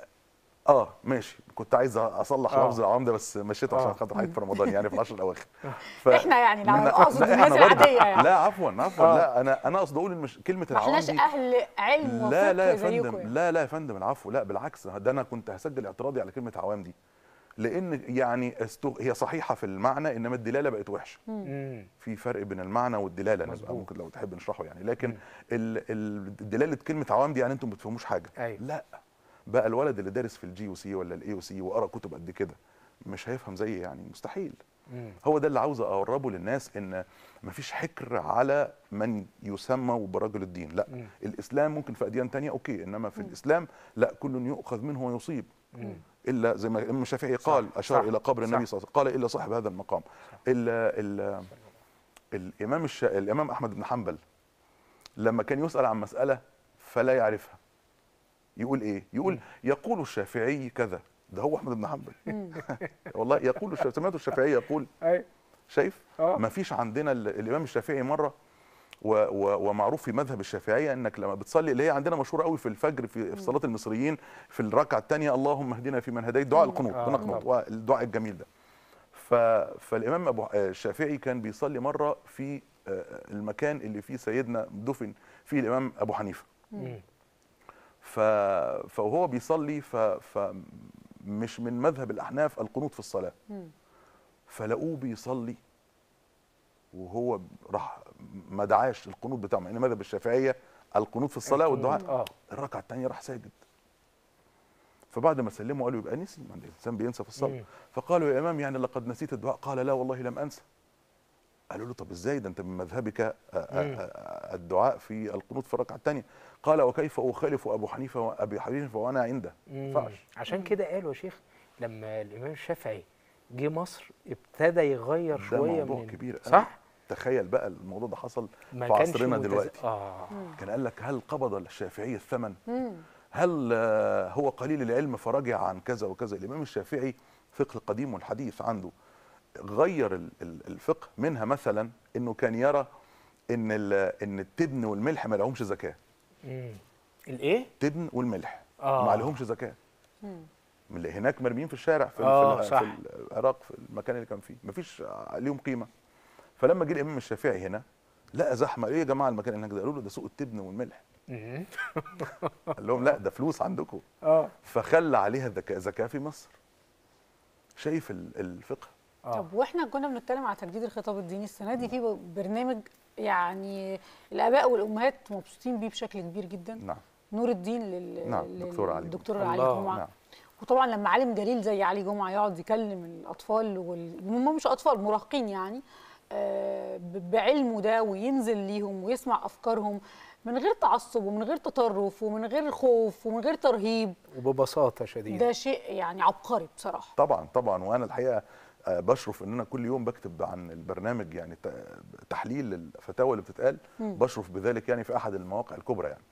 اه ماشي كنت عايز اصلح آه. لفظ العوام ده بس مشيته عشان آه. خاطر حضرتك في رمضان يعني في العشر الاواخر ف... احنا يعني لا من- اقصد لا، الناس إحنا برضه- العاديه يعني لا عفوا عفوا آه. لا انا انا قصدي اقول المش... كلمه ما العوام احناش دي اهل علم لا وفقه لا يا زيكم فندم يعني. لا لا يا فندم العفو لا بالعكس ده انا كنت هسجل اعتراضي على كلمه عوام دي لان يعني استغ... هي صحيحه في المعنى انما الدلاله بقت وحشه مم. في فرق بين المعنى والدلاله نبقى مظبوط. ممكن لو تحب نشرحه يعني لكن مم. ال... ال... دلاله كلمه عوام دي يعني انتم ما بتفهموش حاجه أيوة. لا بقى الولد اللي دارس في الجي او سي ولا الاي او سي وقرا كتب قد كده مش هيفهم زي يعني مستحيل مم. هو ده اللي عاوز اقربه للناس ان مفيش حكر على من يسمى برجل الدين لا مم. الاسلام ممكن في اديان تانية اوكي انما في الاسلام لا كل يؤخذ منه ويصيب مم. الا زي ما الامام الشافعي صح، قال اشار صح، الى قبر النبي صح. صلى الله عليه وسلم قال الا صاحب هذا المقام الا ال الامام الش... الامام احمد بن حنبل لما كان يسال عن مساله فلا يعرفها يقول ايه يقول يقول الشافعي كذا ده هو احمد بن حنبل والله يقول الشافعي سمعت الشافعي يقول أيوة. شايف آه. ما فيش عندنا ال- الامام الشافعي مره و و ومعروف في مذهب الشافعيه انك لما بتصلي اللي هي عندنا مشهوره قوي في الفجر في, في صلاه المصريين في الركعه الثانيه اللهم اهدنا فيمن هديت دعاء القنوت آه، بنقنط طبعا. الدعاء الجميل ده ف فالامام ابو آه، الشافعي كان بيصلي مره في آه، المكان اللي فيه سيدنا دفن فيه الامام ابو حنيفه مم. ف فهو بيصلي ف فمش من مذهب الاحناف القنوت في الصلاه مم. فلقوه بيصلي وهو راح ما دعاش القنوت بتاعه مع ان مذهب الشافعيه القنوت في الصلاه والدعاء اه الركعه الثانيه راح ساجد فبعد ما سلموا قالوا يبقى نسي ما الانسان بينسى في الصلاه مم. فقالوا يا امام يعني لقد نسيت الدعاء قال لا والله لم انسى قالوا له طب ازاي ده انت من مذهبك آه، آه، مم. آه، الدعاء في القنوت في الركعه الثانيه قال وكيف اخالف ابو حنيفه وابي حنيفه وانا عنده ما مم. ينفعش عشان كده قالوا يا شيخ لما الامام الشافعي جه مصر ابتدى يغير ده شويه موضوع من كبير قوي. صح تخيل بقى الموضوع ده حصل ما في كانش عصرنا متز- دلوقتي اه كان قال لك هل قبض الشافعي الثمن مم. هل آه، هو قليل العلم فرجع عن كذا وكذا الامام الشافعي فقه القديم والحديث عنده غير ال- ال- الفقه منها مثلا انه كان يرى ان ال- ان التبن والملح ما لهمش زكاه مم. الايه التبن والملح آه. ما لهمش زكاه مم. من اللي هناك مرميين في الشارع في, آه، في, صح. في العراق في المكان اللي كان فيه مفيش ليهم قيمه فلما جه الامام الشافعي هنا لقى زحمه ايه يا جماعه المكان هناك ده قالوا له ده سوق التبن والملح مم. قال لهم لا ده فلوس عندكم اه فخلى عليها ذكاء ذكاء في مصر شايف ال- الفقه اه طب واحنا كنا بنتكلم على تجديد الخطاب الديني السنه دي في برنامج يعني الاباء والامهات مبسوطين بيه بشكل كبير جدا نعم نور الدين لل نعم، لل- دكتور علي للدكتور جمعة. علي الله، جمعه نعم وطبعا لما عالم جليل زي علي جمعه يقعد يكلم الاطفال وال... هم مش اطفال مراهقين يعني آه، ب- بعلمه ده وينزل ليهم ويسمع افكارهم من غير تعصب ومن غير تطرف ومن غير خوف ومن غير ترهيب وببساطه شديده ده شيء يعني عبقري بصراحه طبعا طبعا وانا الحقيقه آه، بشرف ان انا كل يوم بكتب عن البرنامج يعني ت- تحليل الفتاوى اللي بتتقال مم. بشرف بذلك يعني في احد المواقع الكبرى يعني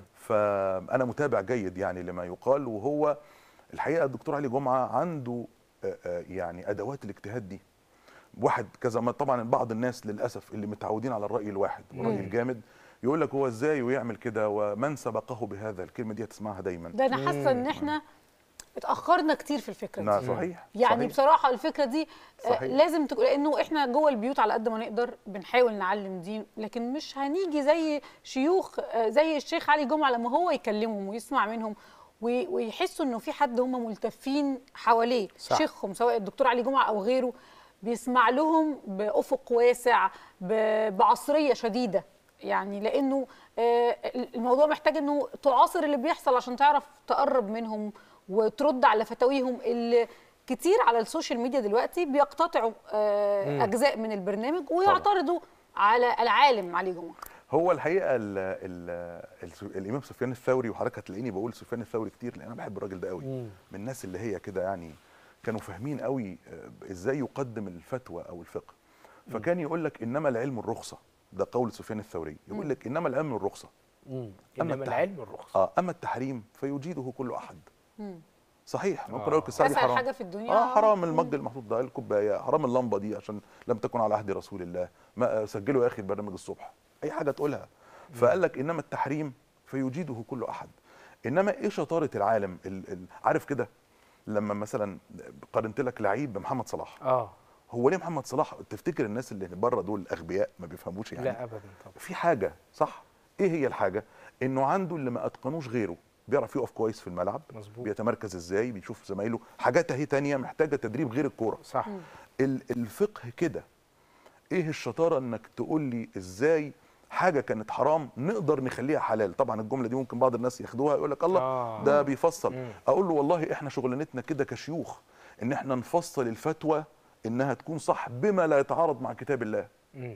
فانا متابع جيد يعني لما يقال وهو الحقيقه الدكتور علي جمعه عنده آه، آه، يعني ادوات الاجتهاد دي واحد كذا ما طبعا بعض الناس للاسف اللي متعودين على الراي الواحد والراي مم. الجامد يقول لك هو ازاي ويعمل كده ومن سبقه بهذا الكلمه دي هتسمعها دايما ده انا حاسه ان احنا اتاخرنا كتير في الفكره نعم دي صحيح يعني صحيح. بصراحه الفكره دي آه، صحيح. لازم تكون لانه احنا جوه البيوت على قد ما نقدر بنحاول نعلم دين لكن مش هنيجي زي شيوخ آه، زي الشيخ علي جمعه لما هو يكلمهم ويسمع منهم وي- ويحسوا انه في حد هم ملتفين حواليه صح. شيخهم سواء الدكتور علي جمعه او غيره بيسمع لهم بافق واسع ب- بعصريه شديده يعني لانه آه، الموضوع محتاج انه تعاصر اللي بيحصل عشان تعرف تقرب منهم وترد على فتاويهم اللي كتير على السوشيال ميديا دلوقتي بيقتطعوا آه، مم. اجزاء من البرنامج ويعترضوا على العالم علي جمعه هو الحقيقه ال ال ال الامام سفيان الثوري وحضرتك هتلاقيني بقول سفيان الثوري كتير لان انا بحب الراجل ده قوي مم. من الناس اللي هي كده يعني كانوا فاهمين قوي آه، ازاي يقدم الفتوى او الفقه فكان يقول لك انما العلم الرخصه ده قول سفيان الثوري يقول لك انما العلم الرخصه مم. أما انما التح- العلم الرخصه اه اما التحريم فيجيده كل احد مم. صحيح ممكن آه. اقول لك الساعه دي اسهل حرام حاجه في الدنيا اه حرام مم. المج المحطوط ده الكوبايه حرام اللمبه دي عشان لم تكن على عهد رسول الله ما سجلوا يا اخي البرنامج الصبح اي حاجه تقولها فقال لك انما التحريم فيجيده كل احد انما ايه شطاره العالم ال ال عارف كده لما مثلا قارنت لك لعيب بمحمد صلاح اه هو ليه محمد صلاح تفتكر الناس اللي بره دول اغبياء ما بيفهموش يعني لا ابدا طبعا في حاجه صح ايه هي الحاجه انه عنده اللي ما اتقنوش غيره بيعرف يقف كويس في الملعب مظبوط بيتمركز ازاي بيشوف زمايله حاجات اهي تانية محتاجه تدريب غير الكوره صح ال- الفقه كده ايه الشطاره انك تقول لي ازاي حاجه كانت حرام نقدر نخليها حلال طبعا الجمله دي ممكن بعض الناس ياخدوها يقول لك الله آه. ده بيفصل مم. اقول له والله احنا شغلانتنا كده كشيوخ ان احنا نفصل الفتوى انها تكون صح بما لا يتعارض مع كتاب الله مم.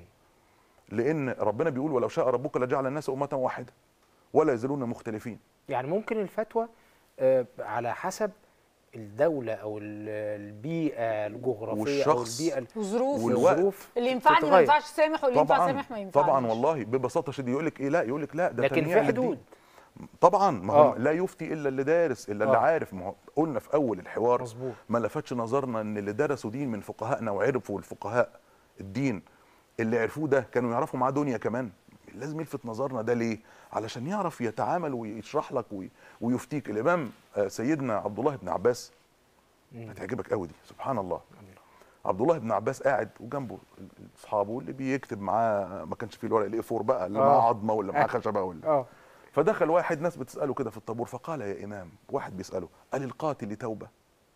لان ربنا بيقول ولو شاء ربك لجعل الناس امه واحده ولا يزالون مختلفين يعني ممكن الفتوى آه، على حسب الدولة أو ال- البيئة الجغرافية أو والشخص البيئة ال- وظروف والوقت. والظروف اللي ينفعني ما تتغير. ينفعش سامح واللي ينفع طبعا سامح ما ينفعش طبعا والله ببساطه شديده يقول لك ايه لا يقول لك لا ده لكن تنميع في للدين. حدود طبعا ما هو آه. لا يفتي الا اللي دارس الا اللي آه. عارف ما هو قلنا في اول الحوار مظبوط ما لفتش نظرنا ان اللي درسوا دين من فقهائنا وعرفوا الفقهاء الدين اللي عرفوه ده كانوا يعرفوا معاه دنيا كمان لازم يلفت نظرنا ده ليه علشان يعرف يتعامل ويشرح لك وي- ويفتيك الامام آه، سيدنا عبد الله بن عباس مم. هتعجبك قوي دي سبحان الله عبد الله بن عباس قاعد وجنبه اصحابه اللي بيكتب معاه ما كانش فيه الورق الاي 4 بقى اللي آه. معاه عظمه واللي معاه خشبه ولا اه فدخل واحد ناس بتساله كده في الطابور فقال يا امام واحد بيساله قال للقاتل توبه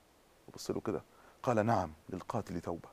بص له كده قال نعم للقاتل توبه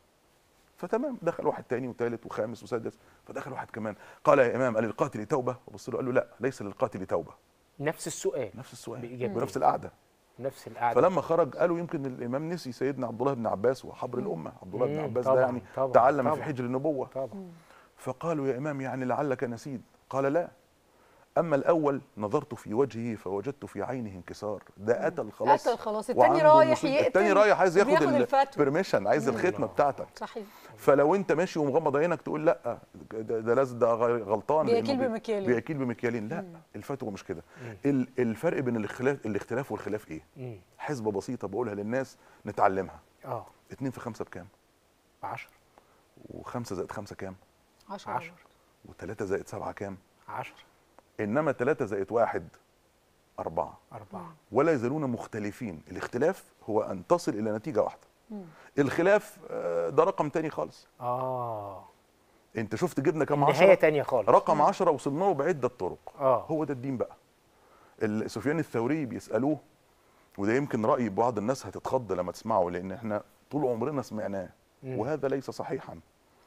فتمام دخل واحد تاني وثالث وخامس وسادس فدخل واحد كمان قال يا امام قال للقاتل توبه وبص له قال له لا ليس للقاتل توبه نفس السؤال نفس السؤال بإجابة. ونفس القعده نفس القعدة فلما خرج قالوا يمكن الامام نسي سيدنا عبد الله بن عباس وحبر الامه عبد الله بن مم، عباس طبعاً، ده يعني طبعاً، تعلم في طبعاً. حجر النبوه طبعا فقالوا يا امام يعني لعلك نسيت قال لا اما الاول نظرت في وجهه فوجدت في عينه انكسار ده قتل خلاص قتل خلاص التاني وعنده رايح مصيبة. يقتل التاني رايح عايز ياخد وبياخد الفتوى. البرميشن عايز الختمه بتاعتك صحيح فلو انت ماشي ومغمض عينك تقول لا ده, ده لازم ده غ- غلطان لأنه بيكيل بي- بمكيالين. بيكيل بمكيالين لا الفتوى مش كده ال- الفرق بين الاختلاف الاختلاف والخلاف ايه مم. حسبه بسيطه بقولها للناس نتعلمها اه 2 في 5 بكام 10 و5 زائد 5 كام 10 10 و3 زائد 7 كام 10 انما 3 زائد 1 4 4 ولا يزالون مختلفين الاختلاف هو ان تصل الى نتيجه واحده الخلاف آه، ده رقم تاني خالص اه انت شفت جبنا كام نهايه عشرة تانية خالص رقم عشرة وصلنا له بعده طرق اه هو ده الدين بقى ال- سفيان الثوري بيسالوه وده يمكن راي بعض الناس هتتخض لما تسمعه لان احنا طول عمرنا سمعناه مم. وهذا ليس صحيحا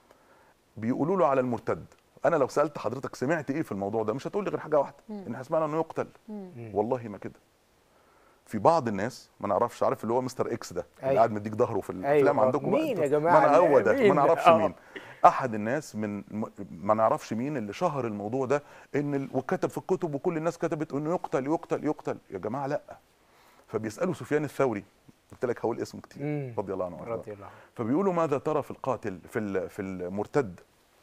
بيقولوا له على المرتد انا لو سالت حضرتك سمعت ايه في الموضوع ده مش هتقول لي غير حاجه واحده ان احنا سمعنا انه يقتل مم. والله ما كده في بعض الناس ما نعرفش عارف اللي هو مستر اكس ده اللي أيوة. قاعد مديك ظهره في الافلام أيوة. عندكم بقى مين أنتوا. يا جماعة ما أنا هو ده مين ما نعرفش ده؟ آه. مين احد الناس من م- ما نعرفش مين اللي شهر الموضوع ده ان ال... وكتب في الكتب وكل الناس كتبت انه يقتل يقتل يقتل يا جماعه لا فبيسالوا سفيان الثوري قلت لك هقول اسمه كتير مم. رضي الله عنه وارضاه. رضي الله عنه فبيقولوا ماذا ترى في القاتل في ال- في المرتد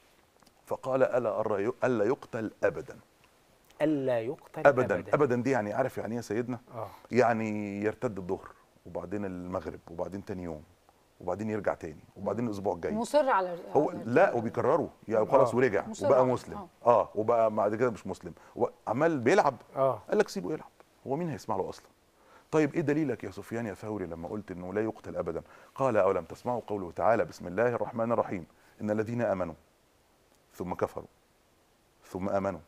فقال الا أرى ي- الا يقتل ابدا الا يقتل ابدا ابدا, ابدا دي يعني عارف يعني ايه يا سيدنا اه يعني يرتد الظهر وبعدين المغرب وبعدين تاني يوم وبعدين يرجع تاني وبعدين الاسبوع الجاي مصر على هو على- لا وبيكرروا يعني خلاص آه. ورجع مصر وبقى على- مسلم آه. اه وبقى بعد كده مش مسلم وبقى عمال بيلعب اه قال لك سيبه يلعب هو مين هيسمع له اصلا طيب ايه دليلك يا سفيان يا ثوري لما قلت انه لا يقتل ابدا قال اولم تسمعوا قوله تعالى بسم الله الرحمن الرحيم ان الذين امنوا ثم كفروا ثم امنوا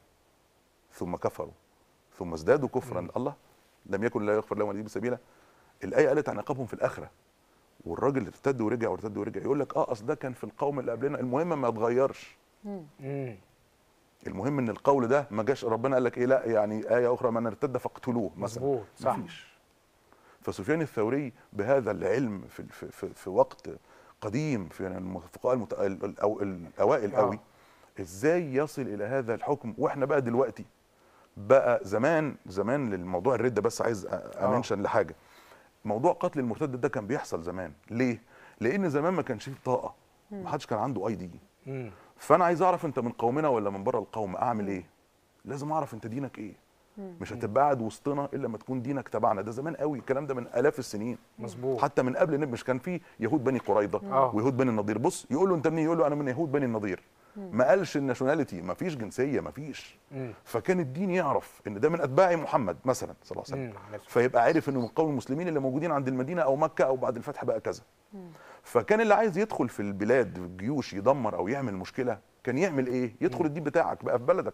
ثم كفروا ثم ازدادوا كفرا مم. الله لم يكن لا يغفر لهم وليهم سبيلا الايه قالت عن عقابهم في الاخره والراجل ارتد ورجع وارتد ورجع يقول لك اه اصل ده كان في القوم اللي قبلنا المهم ما اتغيرش مم. المهم ان القول ده ما جاش ربنا قال لك ايه لا يعني ايه اخرى من ارتد فاقتلوه مثلا مظبوط صح مفيش فسفيان الثوري بهذا العلم في في في, في وقت قديم في الفقهاء المت... ال- ال- أو الاوائل آه. قوي ازاي يصل الى هذا الحكم واحنا بقى دلوقتي بقى زمان زمان للموضوع الرده بس عايز أ- امنشن لحاجه موضوع قتل المرتد ده كان بيحصل زمان ليه لان زمان ما كانش فيه بطاقه ما حدش كان عنده اي دي مم. فانا عايز اعرف انت من قومنا ولا من بره القوم اعمل ايه لازم اعرف انت دينك ايه مش هتبقى قاعد وسطنا الا لما تكون دينك تبعنا ده زمان قوي الكلام ده من الاف السنين مظبوط حتى من قبل النبي مش كان في يهود بني قريظه آه. ويهود بني النضير بص يقول له انت منين يقول له انا من يهود بني النضير ما قالش الناشوناليتي ما فيش جنسيه ما فيش مم. فكان الدين يعرف ان ده من اتباع محمد مثلا صلى الله عليه وسلم مم. مظبوط. فيبقى عارف انه من قوم المسلمين اللي موجودين عند المدينه او مكه او بعد الفتح بقى كذا فكان اللي عايز يدخل في البلاد الجيوش يدمر او يعمل مشكله كان يعمل ايه يدخل الدين بتاعك بقى في بلدك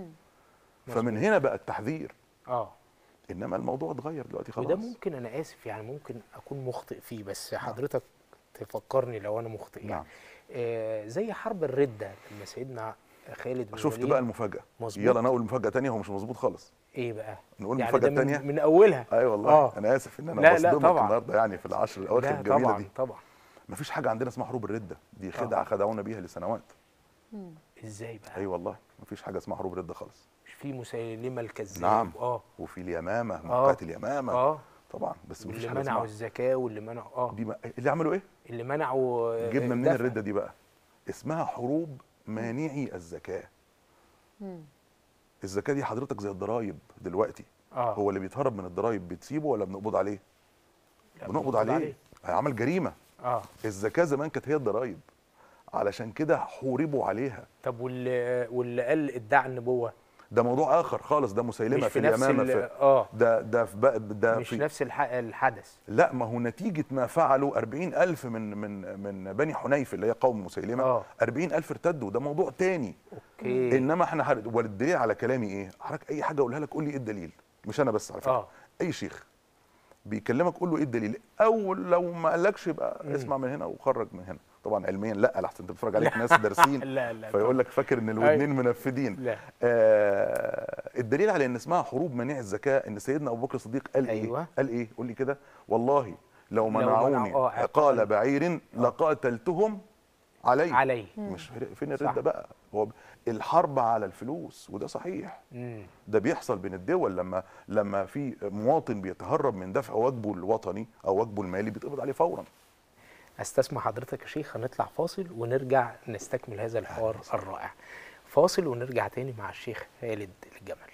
فمن هنا بقى التحذير اه انما الموضوع اتغير دلوقتي خلاص وده ممكن انا اسف يعني ممكن اكون مخطئ فيه بس حضرتك تفكرني لو انا مخطئ يعني نعم. آه زي حرب الرده لما سيدنا خالد بن شفت الوليد- بقى المفاجاه مظبوط. يلا نقول مفاجاه تانية هو مش مظبوط خالص ايه بقى نقول يعني المفاجاه ده من, الثانيه من اولها اي والله آه. انا اسف ان انا لا، لا، بصدمك طبعا. النهارده يعني في العشر الاواخر لا الجميله طبعا دي طبعا مفيش حاجه عندنا اسمها حروب الرده دي خدعه آه. خدعونا بيها لسنوات ازاي بقى اي والله مفيش حاجه اسمها حروب رده خالص مش في مسيلمه الكذاب نعم اه وفي اليمامه موقعة اليمامه اه طبعا بس مفيش واللي حاجه منعوا اسمها الزكاه واللي منعوا اه دي ما... اللي عملوا ايه اللي منعوا آه، جبنا منين الدفع. الرده دي بقى اسمها حروب مانعي الزكاه الزكاه دي حضرتك زي الضرايب دلوقتي اه هو اللي بيتهرب من الضرايب بتسيبه ولا بنقبض عليه لا، بنقبض عليه عمل جريمه اه الزكاه زمان كانت هي الضرايب علشان كده حوربوا عليها طب واللي واللي قال ادعى النبوه ده موضوع اخر خالص ده مسيلمه مش في, في نفس اليمامه ال- في اه ده ده في بقى ده مش في نفس الح... الحدث لا ما هو نتيجة ما فعلوا أربعين ألف من من من بني حنيف اللي هي قوم مسيلمة آه. أربعين ألف ارتدوا ده موضوع تاني اوكي إنما إحنا حر... والدليل على كلامي إيه حضرتك أي حاجة أقولها لك قول لي إيه الدليل مش أنا بس على فكرة اه أي شيخ بيكلمك قول له إيه الدليل أو لو ما قالكش يبقى مم. اسمع من هنا وخرج من هنا طبعا علميا لا لحسن انت بتتفرج عليك ناس دارسين لا لا فيقول لك فاكر ان الودنين منفذين لا آه الدليل على ان اسمها حروب منيع الزكاه ان سيدنا ابو بكر الصديق قال أيوة. ايه؟ قال ايه؟ قول لي كده والله لو منعوا- منعوني آه، عقال بعير لقاتلتهم عليه عليه مش فر- فين صح. الرده بقى؟ هو ب- الحرب على الفلوس وده صحيح مم. ده بيحصل بين الدول لما لما في مواطن بيتهرب من دفع واجبه الوطني او واجبه المالي بيتقبض عليه فورا استسمح حضرتك يا شيخ هنطلع فاصل ونرجع نستكمل هذا الحوار الرائع فاصل ونرجع تاني مع الشيخ خالد الجمل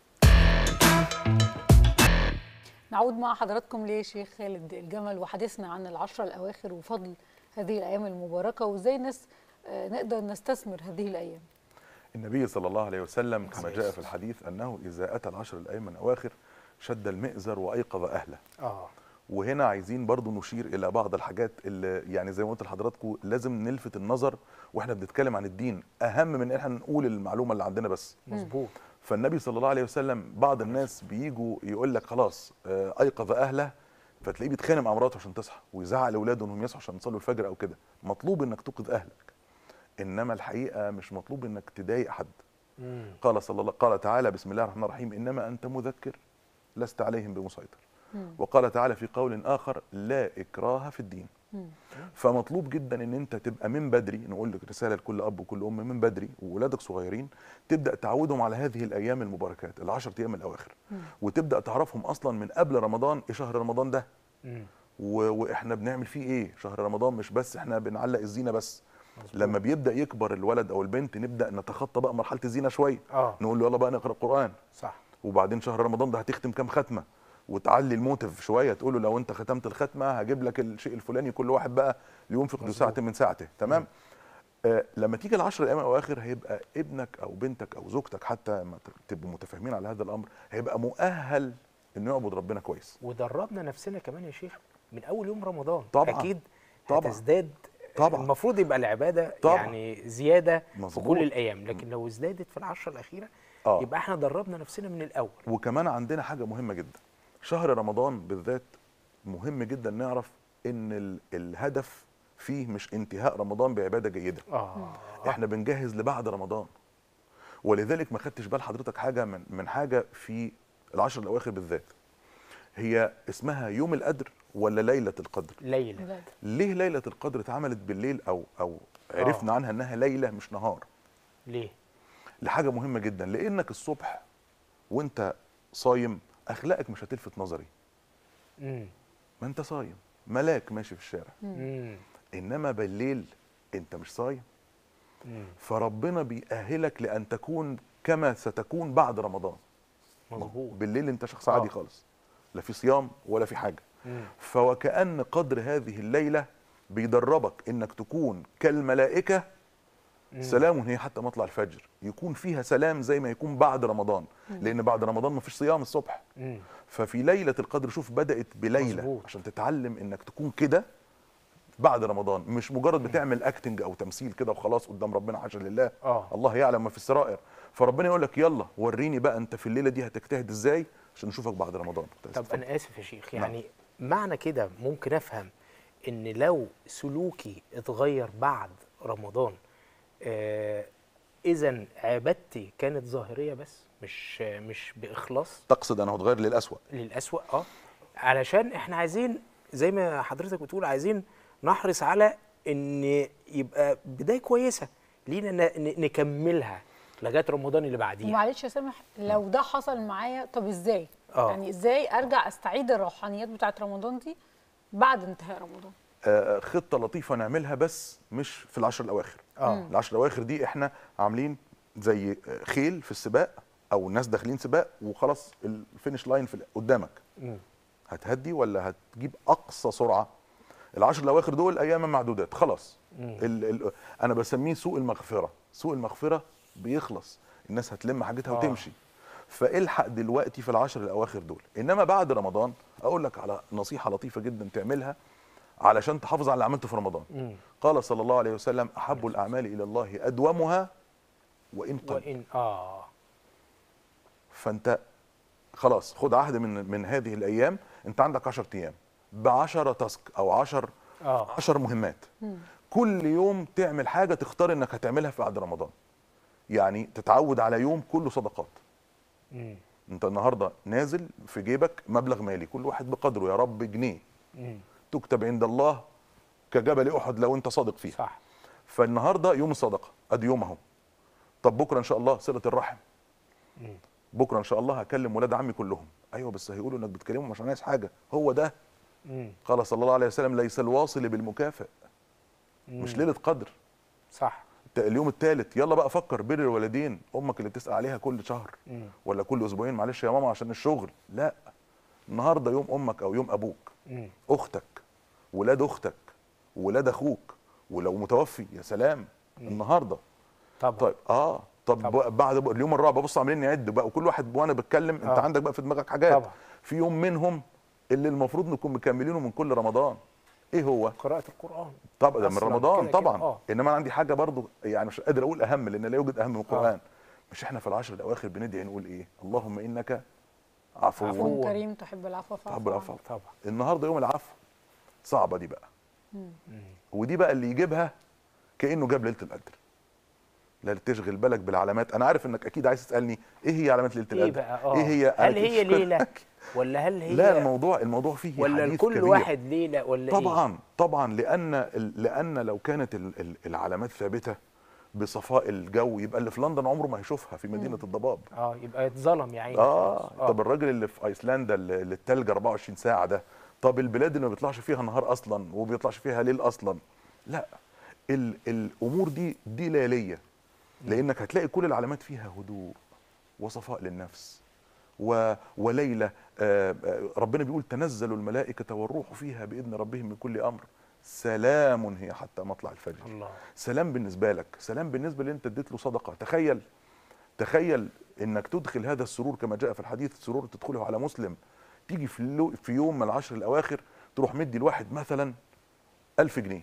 نعود مع حضراتكم لشيخ خالد الجمل وحديثنا عن العشرة الأواخر وفضل هذه الأيام المباركة وإزاي الناس آه، نقدر نستثمر هذه الأيام النبي صلى الله عليه وسلم كما عليه جاء في الحديث انه اذا اتى العشر الايام الاواخر شد المئزر وايقظ اهله اه وهنا عايزين برضو نشير الى بعض الحاجات اللي يعني زي ما قلت لحضراتكم لازم نلفت النظر واحنا بنتكلم عن الدين اهم من ان احنا نقول المعلومه اللي عندنا بس مظبوط فالنبي صلى الله عليه وسلم بعض الناس بيجوا يقول لك خلاص آه، ايقظ اهله فتلاقيه بيتخانق مع مراته عشان تصحى ويزعق لاولاده انهم يصحوا عشان يصلوا الفجر او كده مطلوب انك توقظ اهلك انما الحقيقه مش مطلوب انك تضايق حد مم. قال صلى الله قال تعالى بسم الله الرحمن الرحيم انما انت مذكر لست عليهم بمسيطر وقال تعالى في قول اخر لا اكراه في الدين فمطلوب جدا ان انت تبقى من بدري نقول لك رساله لكل اب وكل ام من بدري واولادك صغيرين تبدا تعودهم على هذه الايام المباركات العشر ايام الاواخر وتبدا تعرفهم اصلا من قبل رمضان ايه شهر رمضان ده مم. و- واحنا بنعمل فيه ايه شهر رمضان مش بس احنا بنعلق الزينه بس لما بيبدا يكبر الولد او البنت نبدا نتخطى بقى مرحله الزينه شويه اه نقول له يلا بقى نقرا قران صح وبعدين شهر رمضان ده هتختم كام ختمه وتعلي الموتيف شويه تقول له لو انت ختمت الختمه هجيب لك الشيء الفلاني كل واحد بقى لينفق ذو ساعه من ساعته تمام آه لما تيجي العشر الايام الاواخر هيبقى ابنك او بنتك او زوجتك حتى ما ت- تبقوا متفاهمين على هذا الامر هيبقى مؤهل انه يعبد ربنا كويس ودربنا نفسنا كمان يا شيخ من اول يوم رمضان طبعاً. اكيد طبعاً. هتزداد طبعاً. المفروض يبقى العباده طبعاً. يعني زياده في مظبوط. كل الايام لكن لو ازدادت في العشره الاخيره آه. يبقى احنا دربنا نفسنا من الاول وكمان عندنا حاجه مهمه جدا شهر رمضان بالذات مهم جدا نعرف ان ال- الهدف فيه مش انتهاء رمضان بعباده جيده اه احنا بنجهز لبعد رمضان ولذلك ما خدتش بال حضرتك حاجه من من حاجه في العشر الاواخر بالذات هي اسمها يوم القدر ولا ليله القدر ليلى بجد. ليه ليله القدر اتعملت بالليل او او عرفنا عنها انها ليله مش نهار ليه لحاجه مهمه جدا لانك الصبح وانت صايم اخلاقك مش هتلفت نظري امم ما انت صايم ملاك ماشي في الشارع امم انما بالليل انت مش صايم امم فربنا بيأهلك لان تكون كما ستكون بعد رمضان مظبوط بالليل انت شخص عادي آه. خالص لا في صيام ولا في حاجه مم. فوكأن قدر هذه الليله بيدربك انك تكون كالملائكه سلام هي حتى مطلع الفجر يكون فيها سلام زي ما يكون بعد رمضان لان بعد رمضان ما فيش صيام الصبح امم ففي ليله القدر شوف بدات بليله مظبوط. عشان تتعلم انك تكون كده بعد رمضان مش مجرد بتعمل اكتنج او تمثيل كده وخلاص قدام ربنا حاشا لله آه. الله يعلم ما في السرائر فربنا يقول لك يلا وريني بقى انت في الليله دي هتجتهد ازاي عشان نشوفك بعد رمضان طب انا اسف يا شيخ يعني معنى كده ممكن افهم ان لو سلوكي اتغير بعد رمضان آه اذا عبادتي كانت ظاهريه بس مش مش باخلاص تقصد انه هتغير للاسوء للأسوأ اه علشان احنا عايزين زي ما حضرتك بتقول عايزين نحرص على ان يبقى بدايه كويسه لينا ن- ن- نكملها لغايه رمضان اللي بعديه ومعلش يا سامح لو ده حصل معايا طب ازاي؟ آه. يعني ازاي ارجع استعيد الروحانيات بتاعت رمضان دي بعد انتهاء رمضان؟ آه، خطه لطيفه نعملها بس مش في العشر الاواخر اه العشر الاواخر دي احنا عاملين زي آه، خيل في السباق او الناس داخلين سباق وخلاص الفينش لاين في قدامك مم. هتهدي ولا هتجيب اقصى سرعه العشر الاواخر دول ايام معدودات خلاص ال ال انا بسميه سوق المغفره سوق المغفره بيخلص الناس هتلم حاجتها آه. وتمشي فالحق دلوقتي في العشر الاواخر دول انما بعد رمضان اقول لك على نصيحه لطيفه جدا تعملها علشان تحافظ على اللي عملته في رمضان مم. قال صلى الله عليه وسلم احب الاعمال الى الله ادومها وان قل وان اه فانت خلاص خد عهد من من هذه الايام انت عندك 10 ايام ب 10 تاسك او 10 اه 10 مهمات كل يوم تعمل حاجه تختار انك هتعملها في بعد رمضان يعني تتعود على يوم كله صدقات مم. انت النهارده نازل في جيبك مبلغ مالي كل واحد بقدره يا رب جنيه مم. تكتب عند الله كجبل احد لو انت صادق فيه صح فالنهارده يوم الصدقه ادي يوم اهو طب بكره ان شاء الله صله الرحم مم. بكره ان شاء الله هكلم ولاد عمي كلهم ايوه بس هيقولوا انك بتكلمهم عشان عايز حاجه هو ده مم. قال صلى الله عليه وسلم ليس الواصل بالمكافئ مش مم. ليله قدر صح ت- اليوم الثالث يلا بقى فكر بر الوالدين امك اللي بتسال عليها كل شهر مم. ولا كل اسبوعين معلش يا ماما عشان الشغل لا النهارده يوم امك او يوم ابوك مم. اختك ولاد اختك ولاد اخوك ولو متوفي يا سلام النهارده طبعا طيب اه طب طبعا. بعد بقى اليوم الرابع بص عاملين نعد بقى وكل واحد وانا بتكلم انت آه. عندك بقى في دماغك حاجات طبعا. في يوم منهم اللي المفروض نكون مكملينه من كل رمضان ايه هو قراءه القران طبعا ده من أصلاً رمضان كده كده، طبعا آه. انما انا عندي حاجه برضو يعني مش قادر اقول اهم لان لا يوجد اهم من القران مش احنا في العشر الاواخر بندعي نقول ايه اللهم انك عفو عفو. عفو كريم تحب العفو فاعف تحب العفو عنه. طبعا النهارده يوم العفو صعبه دي بقى ودي بقى اللي يجيبها كانه جاب ليله القدر لا تشغل بالك بالعلامات انا عارف انك اكيد عايز تسالني ايه هي علامات ليله ايه القدر بقى اه ايه هي هل أنا هي كنت- ليله ولا هل هي لا الموضوع الموضوع فيه ولا حديث لكل كبير. واحد ليله ولا ايه طبعا طبعا لان لان لو كانت ال- ال- العلامات ثابته بصفاء الجو يبقى اللي في لندن عمره ما هيشوفها في مدينه الضباب اه يبقى اتظلم يا عيني اه خلاص. طب الراجل اللي في ايسلندا اللي اللي التلج 24 ساعه ده طب البلاد اللي ما بيطلعش فيها نهار اصلا وما بيطلعش فيها ليل اصلا لا ال الامور دي دي ليليه لانك هتلاقي كل العلامات فيها هدوء وصفاء للنفس و وليله آه، آه، ربنا بيقول تنزل الملائكه والروح فيها باذن ربهم من كل امر سلام هي حتى مطلع الفجر الله سلام بالنسبه لك سلام بالنسبه اللي انت اديت له صدقه تخيل تخيل انك تدخل هذا السرور كما جاء في الحديث سرور تدخله على مسلم تيجي في, اللو في يوم من العشر الاواخر تروح مدي الواحد مثلا ألف جنيه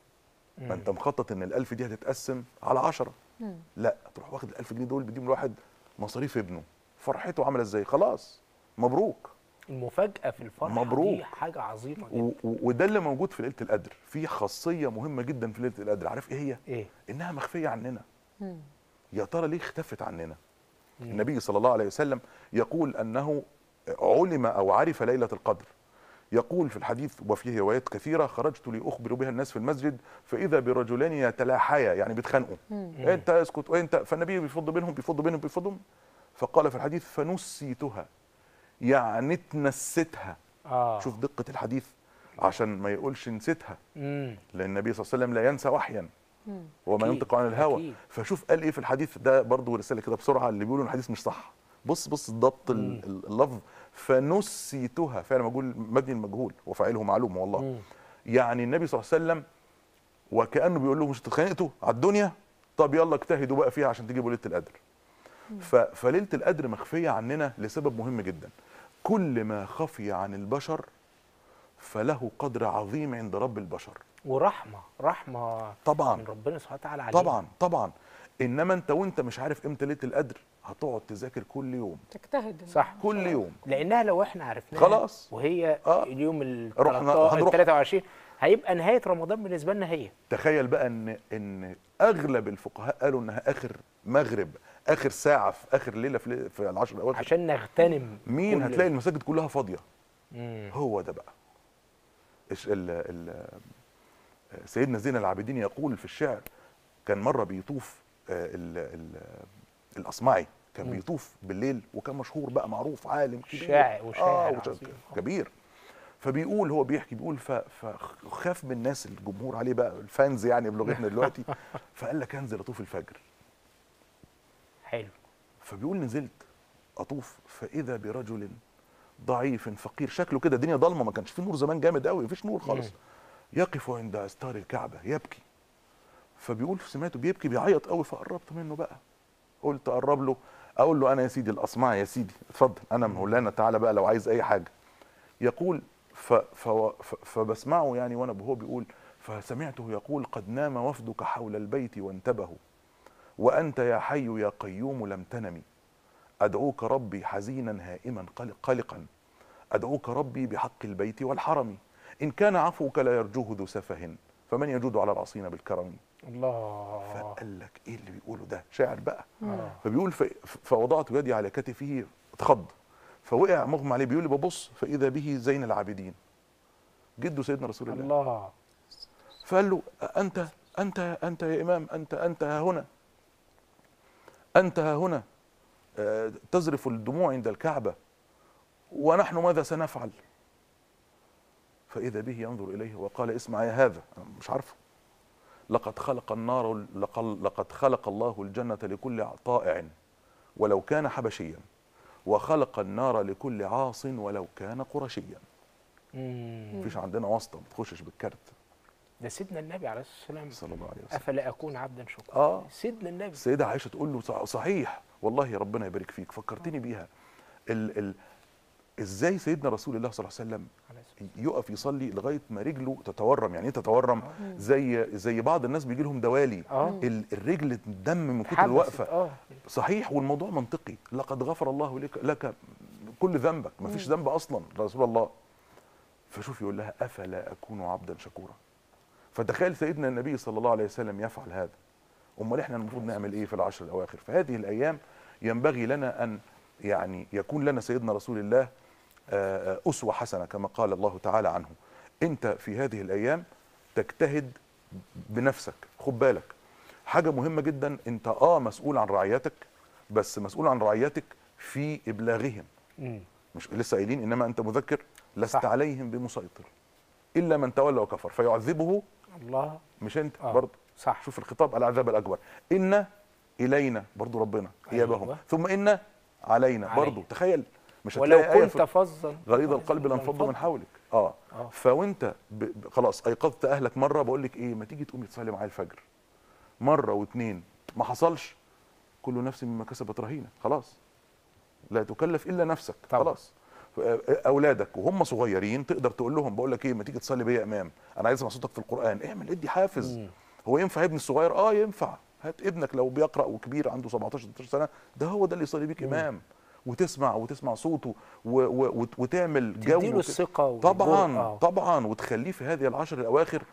ما انت مخطط ان الألف دي هتتقسم على عشرة مم. لا تروح واخد الألف جنيه دول بيديهم الواحد مصاريف ابنه فرحته عامله ازاي خلاص مبروك المفاجاه في الفرحه مبروك. دي حاجه عظيمه و- جدا و- وده اللي موجود في ليله القدر في خاصيه مهمه جدا في ليله القدر عارف ايه هي ايه انها مخفيه عننا مم. يا ترى ليه اختفت عننا النبي صلى الله عليه وسلم يقول انه علم او عرف ليله القدر يقول في الحديث وفيه روايات كثيره خرجت لاخبر بها الناس في المسجد فاذا برجلان يتلاحيا يعني بيتخانقوا انت اسكت وانت فالنبي بيفض بينهم بيفض بينهم بيفضهم فقال في الحديث فنسيتها يعني اتنسيتها اه شوف دقه الحديث عشان ما يقولش نسيتها امم لان النبي صلى الله عليه وسلم لا ينسى وحيا مم. وما أكيد، ينطق عن الهوى أكيد. فشوف قال ايه في الحديث ده برضه رساله كده بسرعه اللي بيقولوا إن الحديث مش صح بص بص ضبط ال- مم. ال- اللفظ فنسيتها فعل مجهول مبني المجهول وفاعله معلوم والله مم. يعني النبي صلى الله عليه وسلم وكانه بيقول لهم مش اتخانقتوا على الدنيا طب يلا اجتهدوا بقى فيها عشان تجيبوا ليله القدر ف- فليله القدر مخفيه عننا لسبب مهم جدا كل ما خفي عن البشر فله قدر عظيم عند رب البشر ورحمه رحمه طبعا من ربنا سبحانه وتعالى علينا طبعا طبعا انما انت وانت مش عارف امتى ليله القدر هتقعد تذاكر كل يوم تجتهد صح. كل يوم لانها لو احنا عرفناها خلاص. وهي آه. اليوم ال رحنا- 13 هنروح. 23 هيبقى نهايه رمضان بالنسبه لنا هي تخيل بقى ان ان اغلب الفقهاء قالوا انها اخر مغرب اخر ساعه في اخر ليله في, لي- في العشر الاواخر عشان نغتنم مين كل- هتلاقي المساجد كلها فاضيه مم. هو ده بقى إيش ال ال سيدنا زين العابدين يقول في الشعر كان مره بيطوف آه، ال ال الاصمعي كان مم. بيطوف بالليل وكان مشهور بقى معروف عالم كبير شاعر- وشاعر وش- عظيم. كبير فبيقول هو بيحكي بيقول ف- فخاف من الناس الجمهور عليه بقى الفانز يعني بلغتنا دلوقتي فقال لك انزل اطوف الفجر حلو فبيقول نزلت اطوف فاذا برجل ضعيف فقير شكله كده الدنيا ضلمه ما كانش في نور زمان جامد قوي مفيش نور خالص يقف عند استار الكعبه يبكي فبيقول سمعته بيبكي بيعيط قوي فقربت منه بقى قلت اقرب له اقول له انا يا سيدي الاصمعي يا سيدي اتفضل انا مولانا تعالى بقى لو عايز اي حاجه يقول ف ف ف فبسمعه يعني وانا وهو بيقول فسمعته يقول قد نام وفدك حول البيت وانتبهوا وانت يا حي يا قيوم لم تنم ادعوك ربي حزينا هائما قلق- قلقا ادعوك ربي بحق البيت والحرم ان كان عفوك لا يرجوه ذو سفه فمن يجود على العصين بالكرم الله فقال لك ايه اللي بيقوله ده شاعر بقى آه. فبيقول ف... فوضعت يدي على كتفه اتخض فوقع مغمى عليه بيقول لي ببص فاذا به زين العابدين جده سيدنا رسول الله الله فقال له انت انت انت يا امام انت انت ها هنا انت ها هنا آه، تزرف الدموع عند الكعبه ونحن ماذا سنفعل فاذا به ينظر اليه وقال اسمع يا هذا أنا مش عارفه لقد خلق النار لقل- لقد خلق الله الجنه لكل طائع ولو كان حبشيا وخلق النار لكل عاص ولو كان قرشيا مم. مفيش عندنا واسطه ما تخشش بالكارت ده سيدنا النبي عليه الصلاه والسلام صلى الله عليه وسلم افلا اكون عبدا شكورا اه سيدنا النبي السيدة عائشة تقول له صح- صحيح والله ربنا يبارك فيك فكرتني بيها ال ال ازاي سيدنا رسول الله صلى الله عليه وسلم يقف يصلي لغايه ما رجله تتورم يعني ايه تتورم زي زي بعض الناس بيجي لهم دوالي اه ال- الرجل دم من كتر حبست، الوقفه اه صحيح والموضوع منطقي لقد غفر الله لك لك كل ذنبك ما فيش ذنب اصلا رسول الله فشوف يقول لها افلا اكون عبدا شكورا فتخيل سيدنا النبي صلى الله عليه وسلم يفعل هذا امال احنا المفروض نعمل ايه في العشر الاواخر فهذه الايام ينبغي لنا ان يعني يكون لنا سيدنا رسول الله آه، آه، اسوه حسنه كما قال الله تعالى عنه انت في هذه الايام تجتهد بنفسك خد بالك حاجه مهمه جدا انت اه مسؤول عن رعيتك بس مسؤول عن رعيتك في ابلاغهم مم. مش لسه قايلين انما انت مذكر لست صح. عليهم بمسيطر الا من تولى وكفر فيعذبه الله مش انت آه. برضه صح شوف الخطاب العذاب الاكبر ان الينا برضه ربنا ايابهم أيوة. ثم ان علينا علينا. برضه تخيل مش ولو هتلاقي آية كنت في فظا غليظ القلب لانفضوا من حولك اه, آه. فوانت ب... ب... خلاص ايقظت اهلك مره بقول لك ايه ما تيجي تقومي تصلي معايا الفجر مره واثنين ما حصلش كل نفس مما كسبت رهينه خلاص لا تكلف الا نفسك طبعا. خلاص ف- اولادك وهم صغيرين تقدر تقول لهم بقول لك ايه ما تيجي تصلي بيا امام انا عايز اسمع صوتك في القران اعمل ادي حافز مم. هو ينفع ابني الصغير اه ينفع هات ابنك لو بيقرا وكبير عنده 17 16 سنه ده هو ده اللي يصلي بيك امام وتسمع وتسمع صوته و و وت- وتعمل جو تديله وت- الثقه والجرأة. طبعا آه. طبعا وتخليه في هذه العشر الاواخر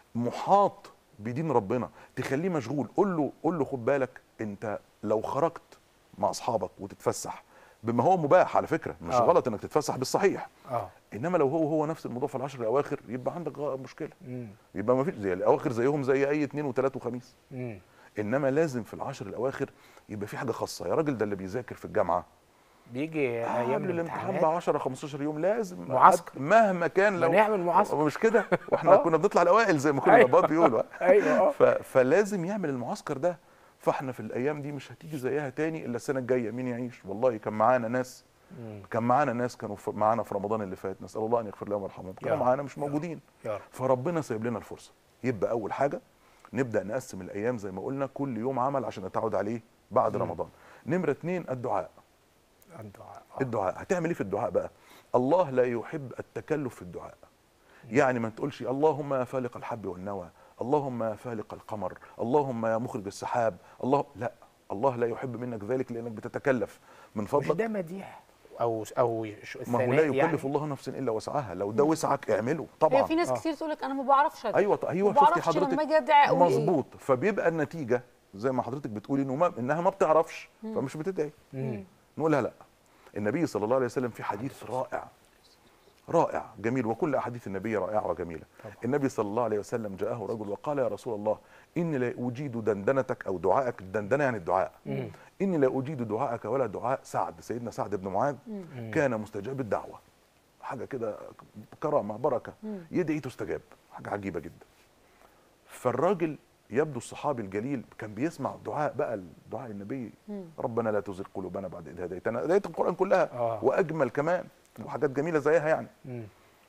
محاط بدين ربنا تخليه مشغول قول له قول له خد بالك انت لو خرجت مع اصحابك وتتفسح بما هو مباح على فكره مش آه. غلط انك تتفسح بالصحيح اه انما لو هو هو نفس الموضوع في العشر الاواخر يبقى عندك غ- مشكله مم. يبقى ما فيش زي الاواخر زيهم زي اي اثنين وثلاث وخميس مم. انما لازم في العشر الاواخر يبقى في حاجه خاصه يا راجل ده اللي بيذاكر في الجامعه بيجي ايام قبل الامتحان ب الامتحانات 10 15 يوم لازم معسكر. حد- مهما كان ما لو نعمل معسكر. مش كده واحنا آه. كنا بنطلع الاوائل زي ما كل أيوة. الاباء بيقولوا ايوه اه ف... فلازم يعمل المعسكر ده فاحنا في الايام دي مش هتيجي زيها تاني الا السنه الجايه مين يعيش والله كان معانا ناس مم. كان معانا ناس كانوا في- معانا في رمضان اللي فات نسال الله ان يغفر لهم ويرحمهم كانوا رب. معانا مش موجودين يا رب فربنا سايب لنا الفرصه يبقى اول حاجه نبدا نقسم الايام زي ما قلنا كل يوم عمل عشان نتعود عليه بعد مم. رمضان نمره اتنين الدعاء الدعاء آه. الدعاء هتعمل ايه في الدعاء بقى الله لا يحب التكلف في الدعاء يعني ما تقولش اللهم يا فالق الحب والنوى اللهم يا فالق القمر اللهم يا مخرج السحاب الله لا الله لا يحب منك ذلك لانك بتتكلف من مش فضلك ده مديح او او ش- ما هو لا ثناء يكلف يعني. الله نفسا الا وسعها لو ده وسعك اعمله هي طبعا في ناس آه. كتير تقول لك انا ما بعرفش أدعي. ايوه ط- ايوه ما شفتي بعرفش حضرتك لما اجي ادعي اقول إيه. مظبوط فبيبقى النتيجه زي ما حضرتك بتقولي انه ما انها ما بتعرفش فمش بتدعي مم. نقولها لا النبي صلى الله عليه وسلم في حديث رائع رائع جميل وكل احاديث النبي رائعه وجميله طبعا. النبي صلى الله عليه وسلم جاءه رجل وقال يا رسول الله اني لا اجيد دندنتك او دعائك الدندنه يعني الدعاء مم. اني لا اجيد دعائك ولا دعاء سعد سيدنا سعد بن معاذ مم. كان مستجاب الدعوه حاجه كده كرامه بركه مم. يدعي تستجاب حاجه عجيبه جدا فالراجل يبدو الصحابي الجليل كان بيسمع دعاء بقى دعاء النبي مم. ربنا لا تزغ قلوبنا بعد اذ هديتنا هدايه القران كلها آه. واجمل كمان وحاجات جميله زيها يعني مم.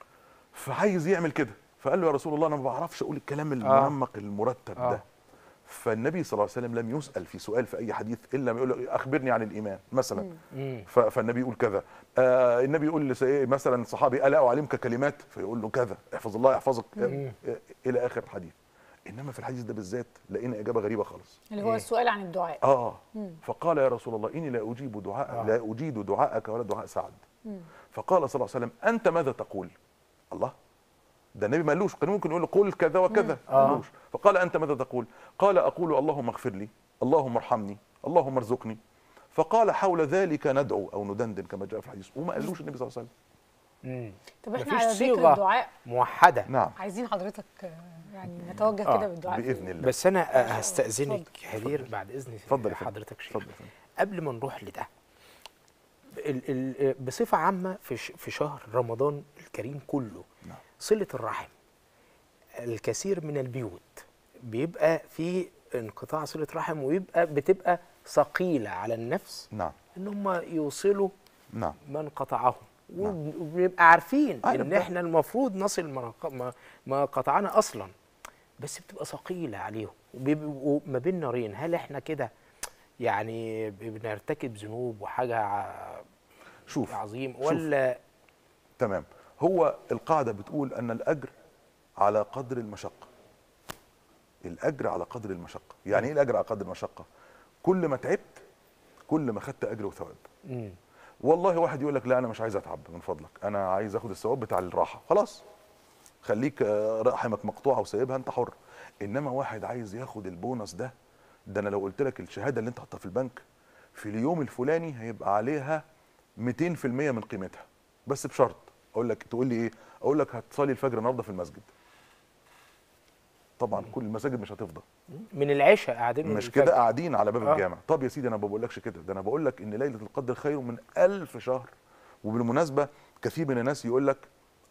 فعايز يعمل كده فقال له يا رسول الله انا ما بعرفش اقول الكلام المنمق المرتب آه. ده فالنبي صلى الله عليه وسلم لم يسال في سؤال في اي حديث الا ما يقول له اخبرني عن الايمان مثلا مم. ف- فالنبي يقول كذا آه النبي يقول لسي- مثلا صحابي الا اعلمك كلمات فيقول له كذا احفظ الله يحفظك مم. آه، الى اخر الحديث انما في الحديث ده بالذات لقينا اجابه غريبه خالص اللي هو السؤال عن الدعاء اه مم. فقال يا رسول الله اني لا اجيب دعاء آه. لا اجيد دعاءك ولا دعاء سعد مم. فقال صلى الله عليه وسلم انت ماذا تقول الله ده النبي ما قالوش كان ممكن يقول له قل كذا وكذا ما آه. قالوش فقال انت ماذا تقول قال اقول اللهم اغفر لي اللهم ارحمني اللهم ارزقني فقال حول ذلك ندعو او ندندن كما جاء في الحديث وما قالوش النبي صلى الله عليه وسلم مم. طب احنا مفيش على ذكر صيغة. الدعاء موحده نعم عايزين حضرتك آه، يعني نتوجه آه، كده بالدعاء في- باذن الله بس انا آه، هستاذنك اتفضل. هدير بعد اذن اتفضل يا فندم. حضرتك شيخ اتفضل يا فندم. قبل ما نروح لده ال ال بصفه عامه في ش- في شهر رمضان الكريم كله نعم. صله الرحم الكثير من البيوت بيبقى في انقطاع صله رحم ويبقى بتبقى ثقيله على النفس نعم ان هم يوصلوا نعم من قطعهم نعم. وبنبقى عارفين أيوة ان ده. احنا المفروض نصل ما ما- ما قطعنا اصلا بس بتبقى ثقيله عليهم وبيبقوا ما بين نارين هل احنا كده يعني بنرتكب ذنوب وحاجه ع- شوف عظيم شوف. ولا تمام هو القاعده بتقول ان الاجر على قدر المشقه الاجر على قدر المشقه يعني ايه الاجر على قدر المشقه كل ما تعبت كل ما خدت اجر وثواب مم. والله واحد يقول لك لا انا مش عايز اتعب من فضلك انا عايز اخد الثواب بتاع الراحه خلاص خليك آه، رحمك مقطوعه وسايبها انت حر انما واحد عايز ياخد البونص ده ده انا لو قلت لك الشهاده اللي انت حاطها في البنك في اليوم الفلاني هيبقى عليها 200% من قيمتها بس بشرط اقول لك تقول لي ايه اقول لك هتصلي الفجر النهارده في المسجد طبعا كل المساجد مش هتفضى من العشاء قاعدين من مش الفجر. كده قاعدين على باب آه. الجامع طب يا سيدي انا ما بقولكش كده ده انا بقول لك ان ليله القدر خير من ألف شهر وبالمناسبه كثير من الناس يقول لك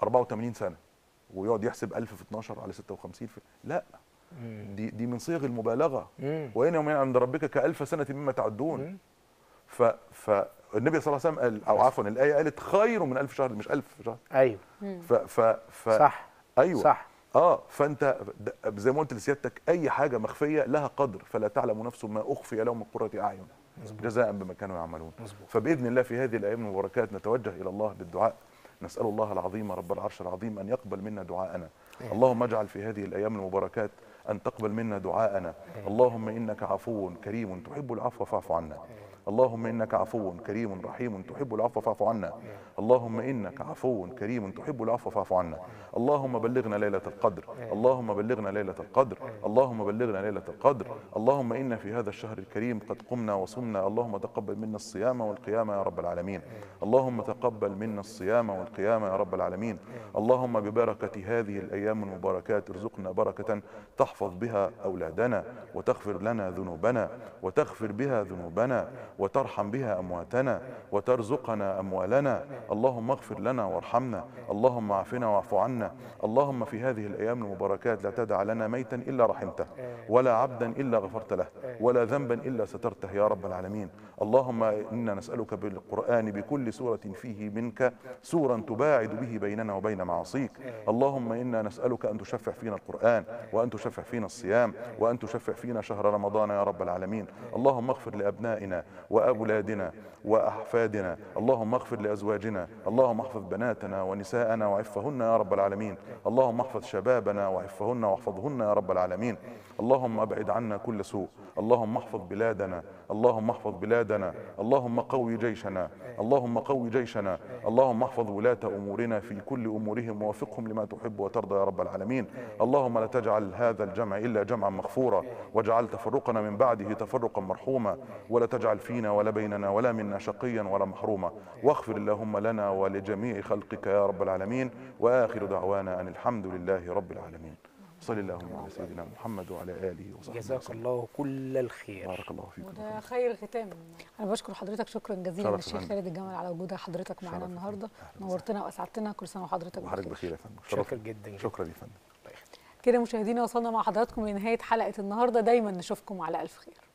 84 سنه ويقعد يحسب 1000 في 12 على 56 في لا مم. دي دي من صيغ المبالغه مم. وان يومين عند ربك كألف سنه مما تعدون مم. ف فالنبي صلى الله عليه وسلم قال او عفوا الايه قالت خير من ألف شهر مش ألف شهر ايوه ف ف ف صح ايوه صح اه فانت د- زي ما قلت لسيادتك اي حاجه مخفيه لها قدر فلا تعلم نفس ما اخفي لهم من قره اعين جزاء بما كانوا يعملون مظبوط. فباذن الله في هذه الايام المباركات نتوجه الى الله بالدعاء نسال الله العظيم رب العرش العظيم ان يقبل منا دعاءنا اللهم اجعل في هذه الايام المباركات ان تقبل منا دعاءنا اللهم انك عفو كريم تحب العفو فاعف عنا اللهم انك عفو كريم رحيم تحب العفو فاعف عنا اللهم انك عفو كريم تحب العفو فاعف عنا اللهم بلغنا ليله القدر اللهم بلغنا ليله القدر اللهم بلغنا ليله القدر اللهم انا في هذا الشهر الكريم قد قمنا وصمنا اللهم تقبل منا الصيام والقيام يا رب العالمين اللهم تقبل منا الصيام والقيام يا رب العالمين اللهم ببركه هذه الايام المباركات ارزقنا بركه تحفظ بها اولادنا وتغفر لنا ذنوبنا وتغفر بها ذنوبنا وترحم بها امواتنا وترزقنا اموالنا اللهم اغفر لنا وارحمنا اللهم عافنا واعف عنا اللهم في هذه الايام المباركات لا تدع لنا ميتا الا رحمته ولا عبدا الا غفرت له ولا ذنبا الا سترته يا رب العالمين اللهم انا نسالك بالقران بكل سوره فيه منك سورا تباعد به بيننا وبين معاصيك اللهم انا نسالك ان تشفع فينا القران وان تشفع فينا الصيام وان تشفع فينا شهر رمضان يا رب العالمين اللهم اغفر لابنائنا واولادنا واحفادنا اللهم اغفر لازواجنا اللهم احفظ بناتنا ونساءنا وعفهن يا رب العالمين اللهم احفظ شبابنا وعفهن واحفظهن يا رب العالمين اللهم ابعد عنا كل سوء اللهم احفظ بلادنا اللهم احفظ بلادنا اللهم قوي جيشنا اللهم قوي جيشنا اللهم احفظ ولاة امورنا في كل امورهم ووفقهم لما تحب وترضى يا رب العالمين اللهم لا تجعل هذا الجمع الا جمعا مغفورا واجعل تفرقنا من بعده تفرقا مرحوما ولا تجعل فينا ولا بيننا ولا منا شقيا ولا محروما واغفر اللهم لنا ولجميع خلقك يا رب العالمين واخر دعوانا ان الحمد لله رب العالمين صلى اللهم على سيدنا محمد وعلى اله وصحبه جزاك وسلم. الله كل الخير بارك الله فيكم وده خير ختام انا بشكر حضرتك شكرا جزيلا شرف للشيخ فندم. خالد الجمل على وجود حضرتك معانا شرف النهارده فندم. أهلا نورتنا واسعدتنا كل سنه وحضرتك وحضرتك بخير بخير يا فندم شكرا شرف جدا شكرا يا فندم كده مشاهدينا وصلنا مع حضراتكم لنهايه حلقه النهارده دايما نشوفكم على الف خير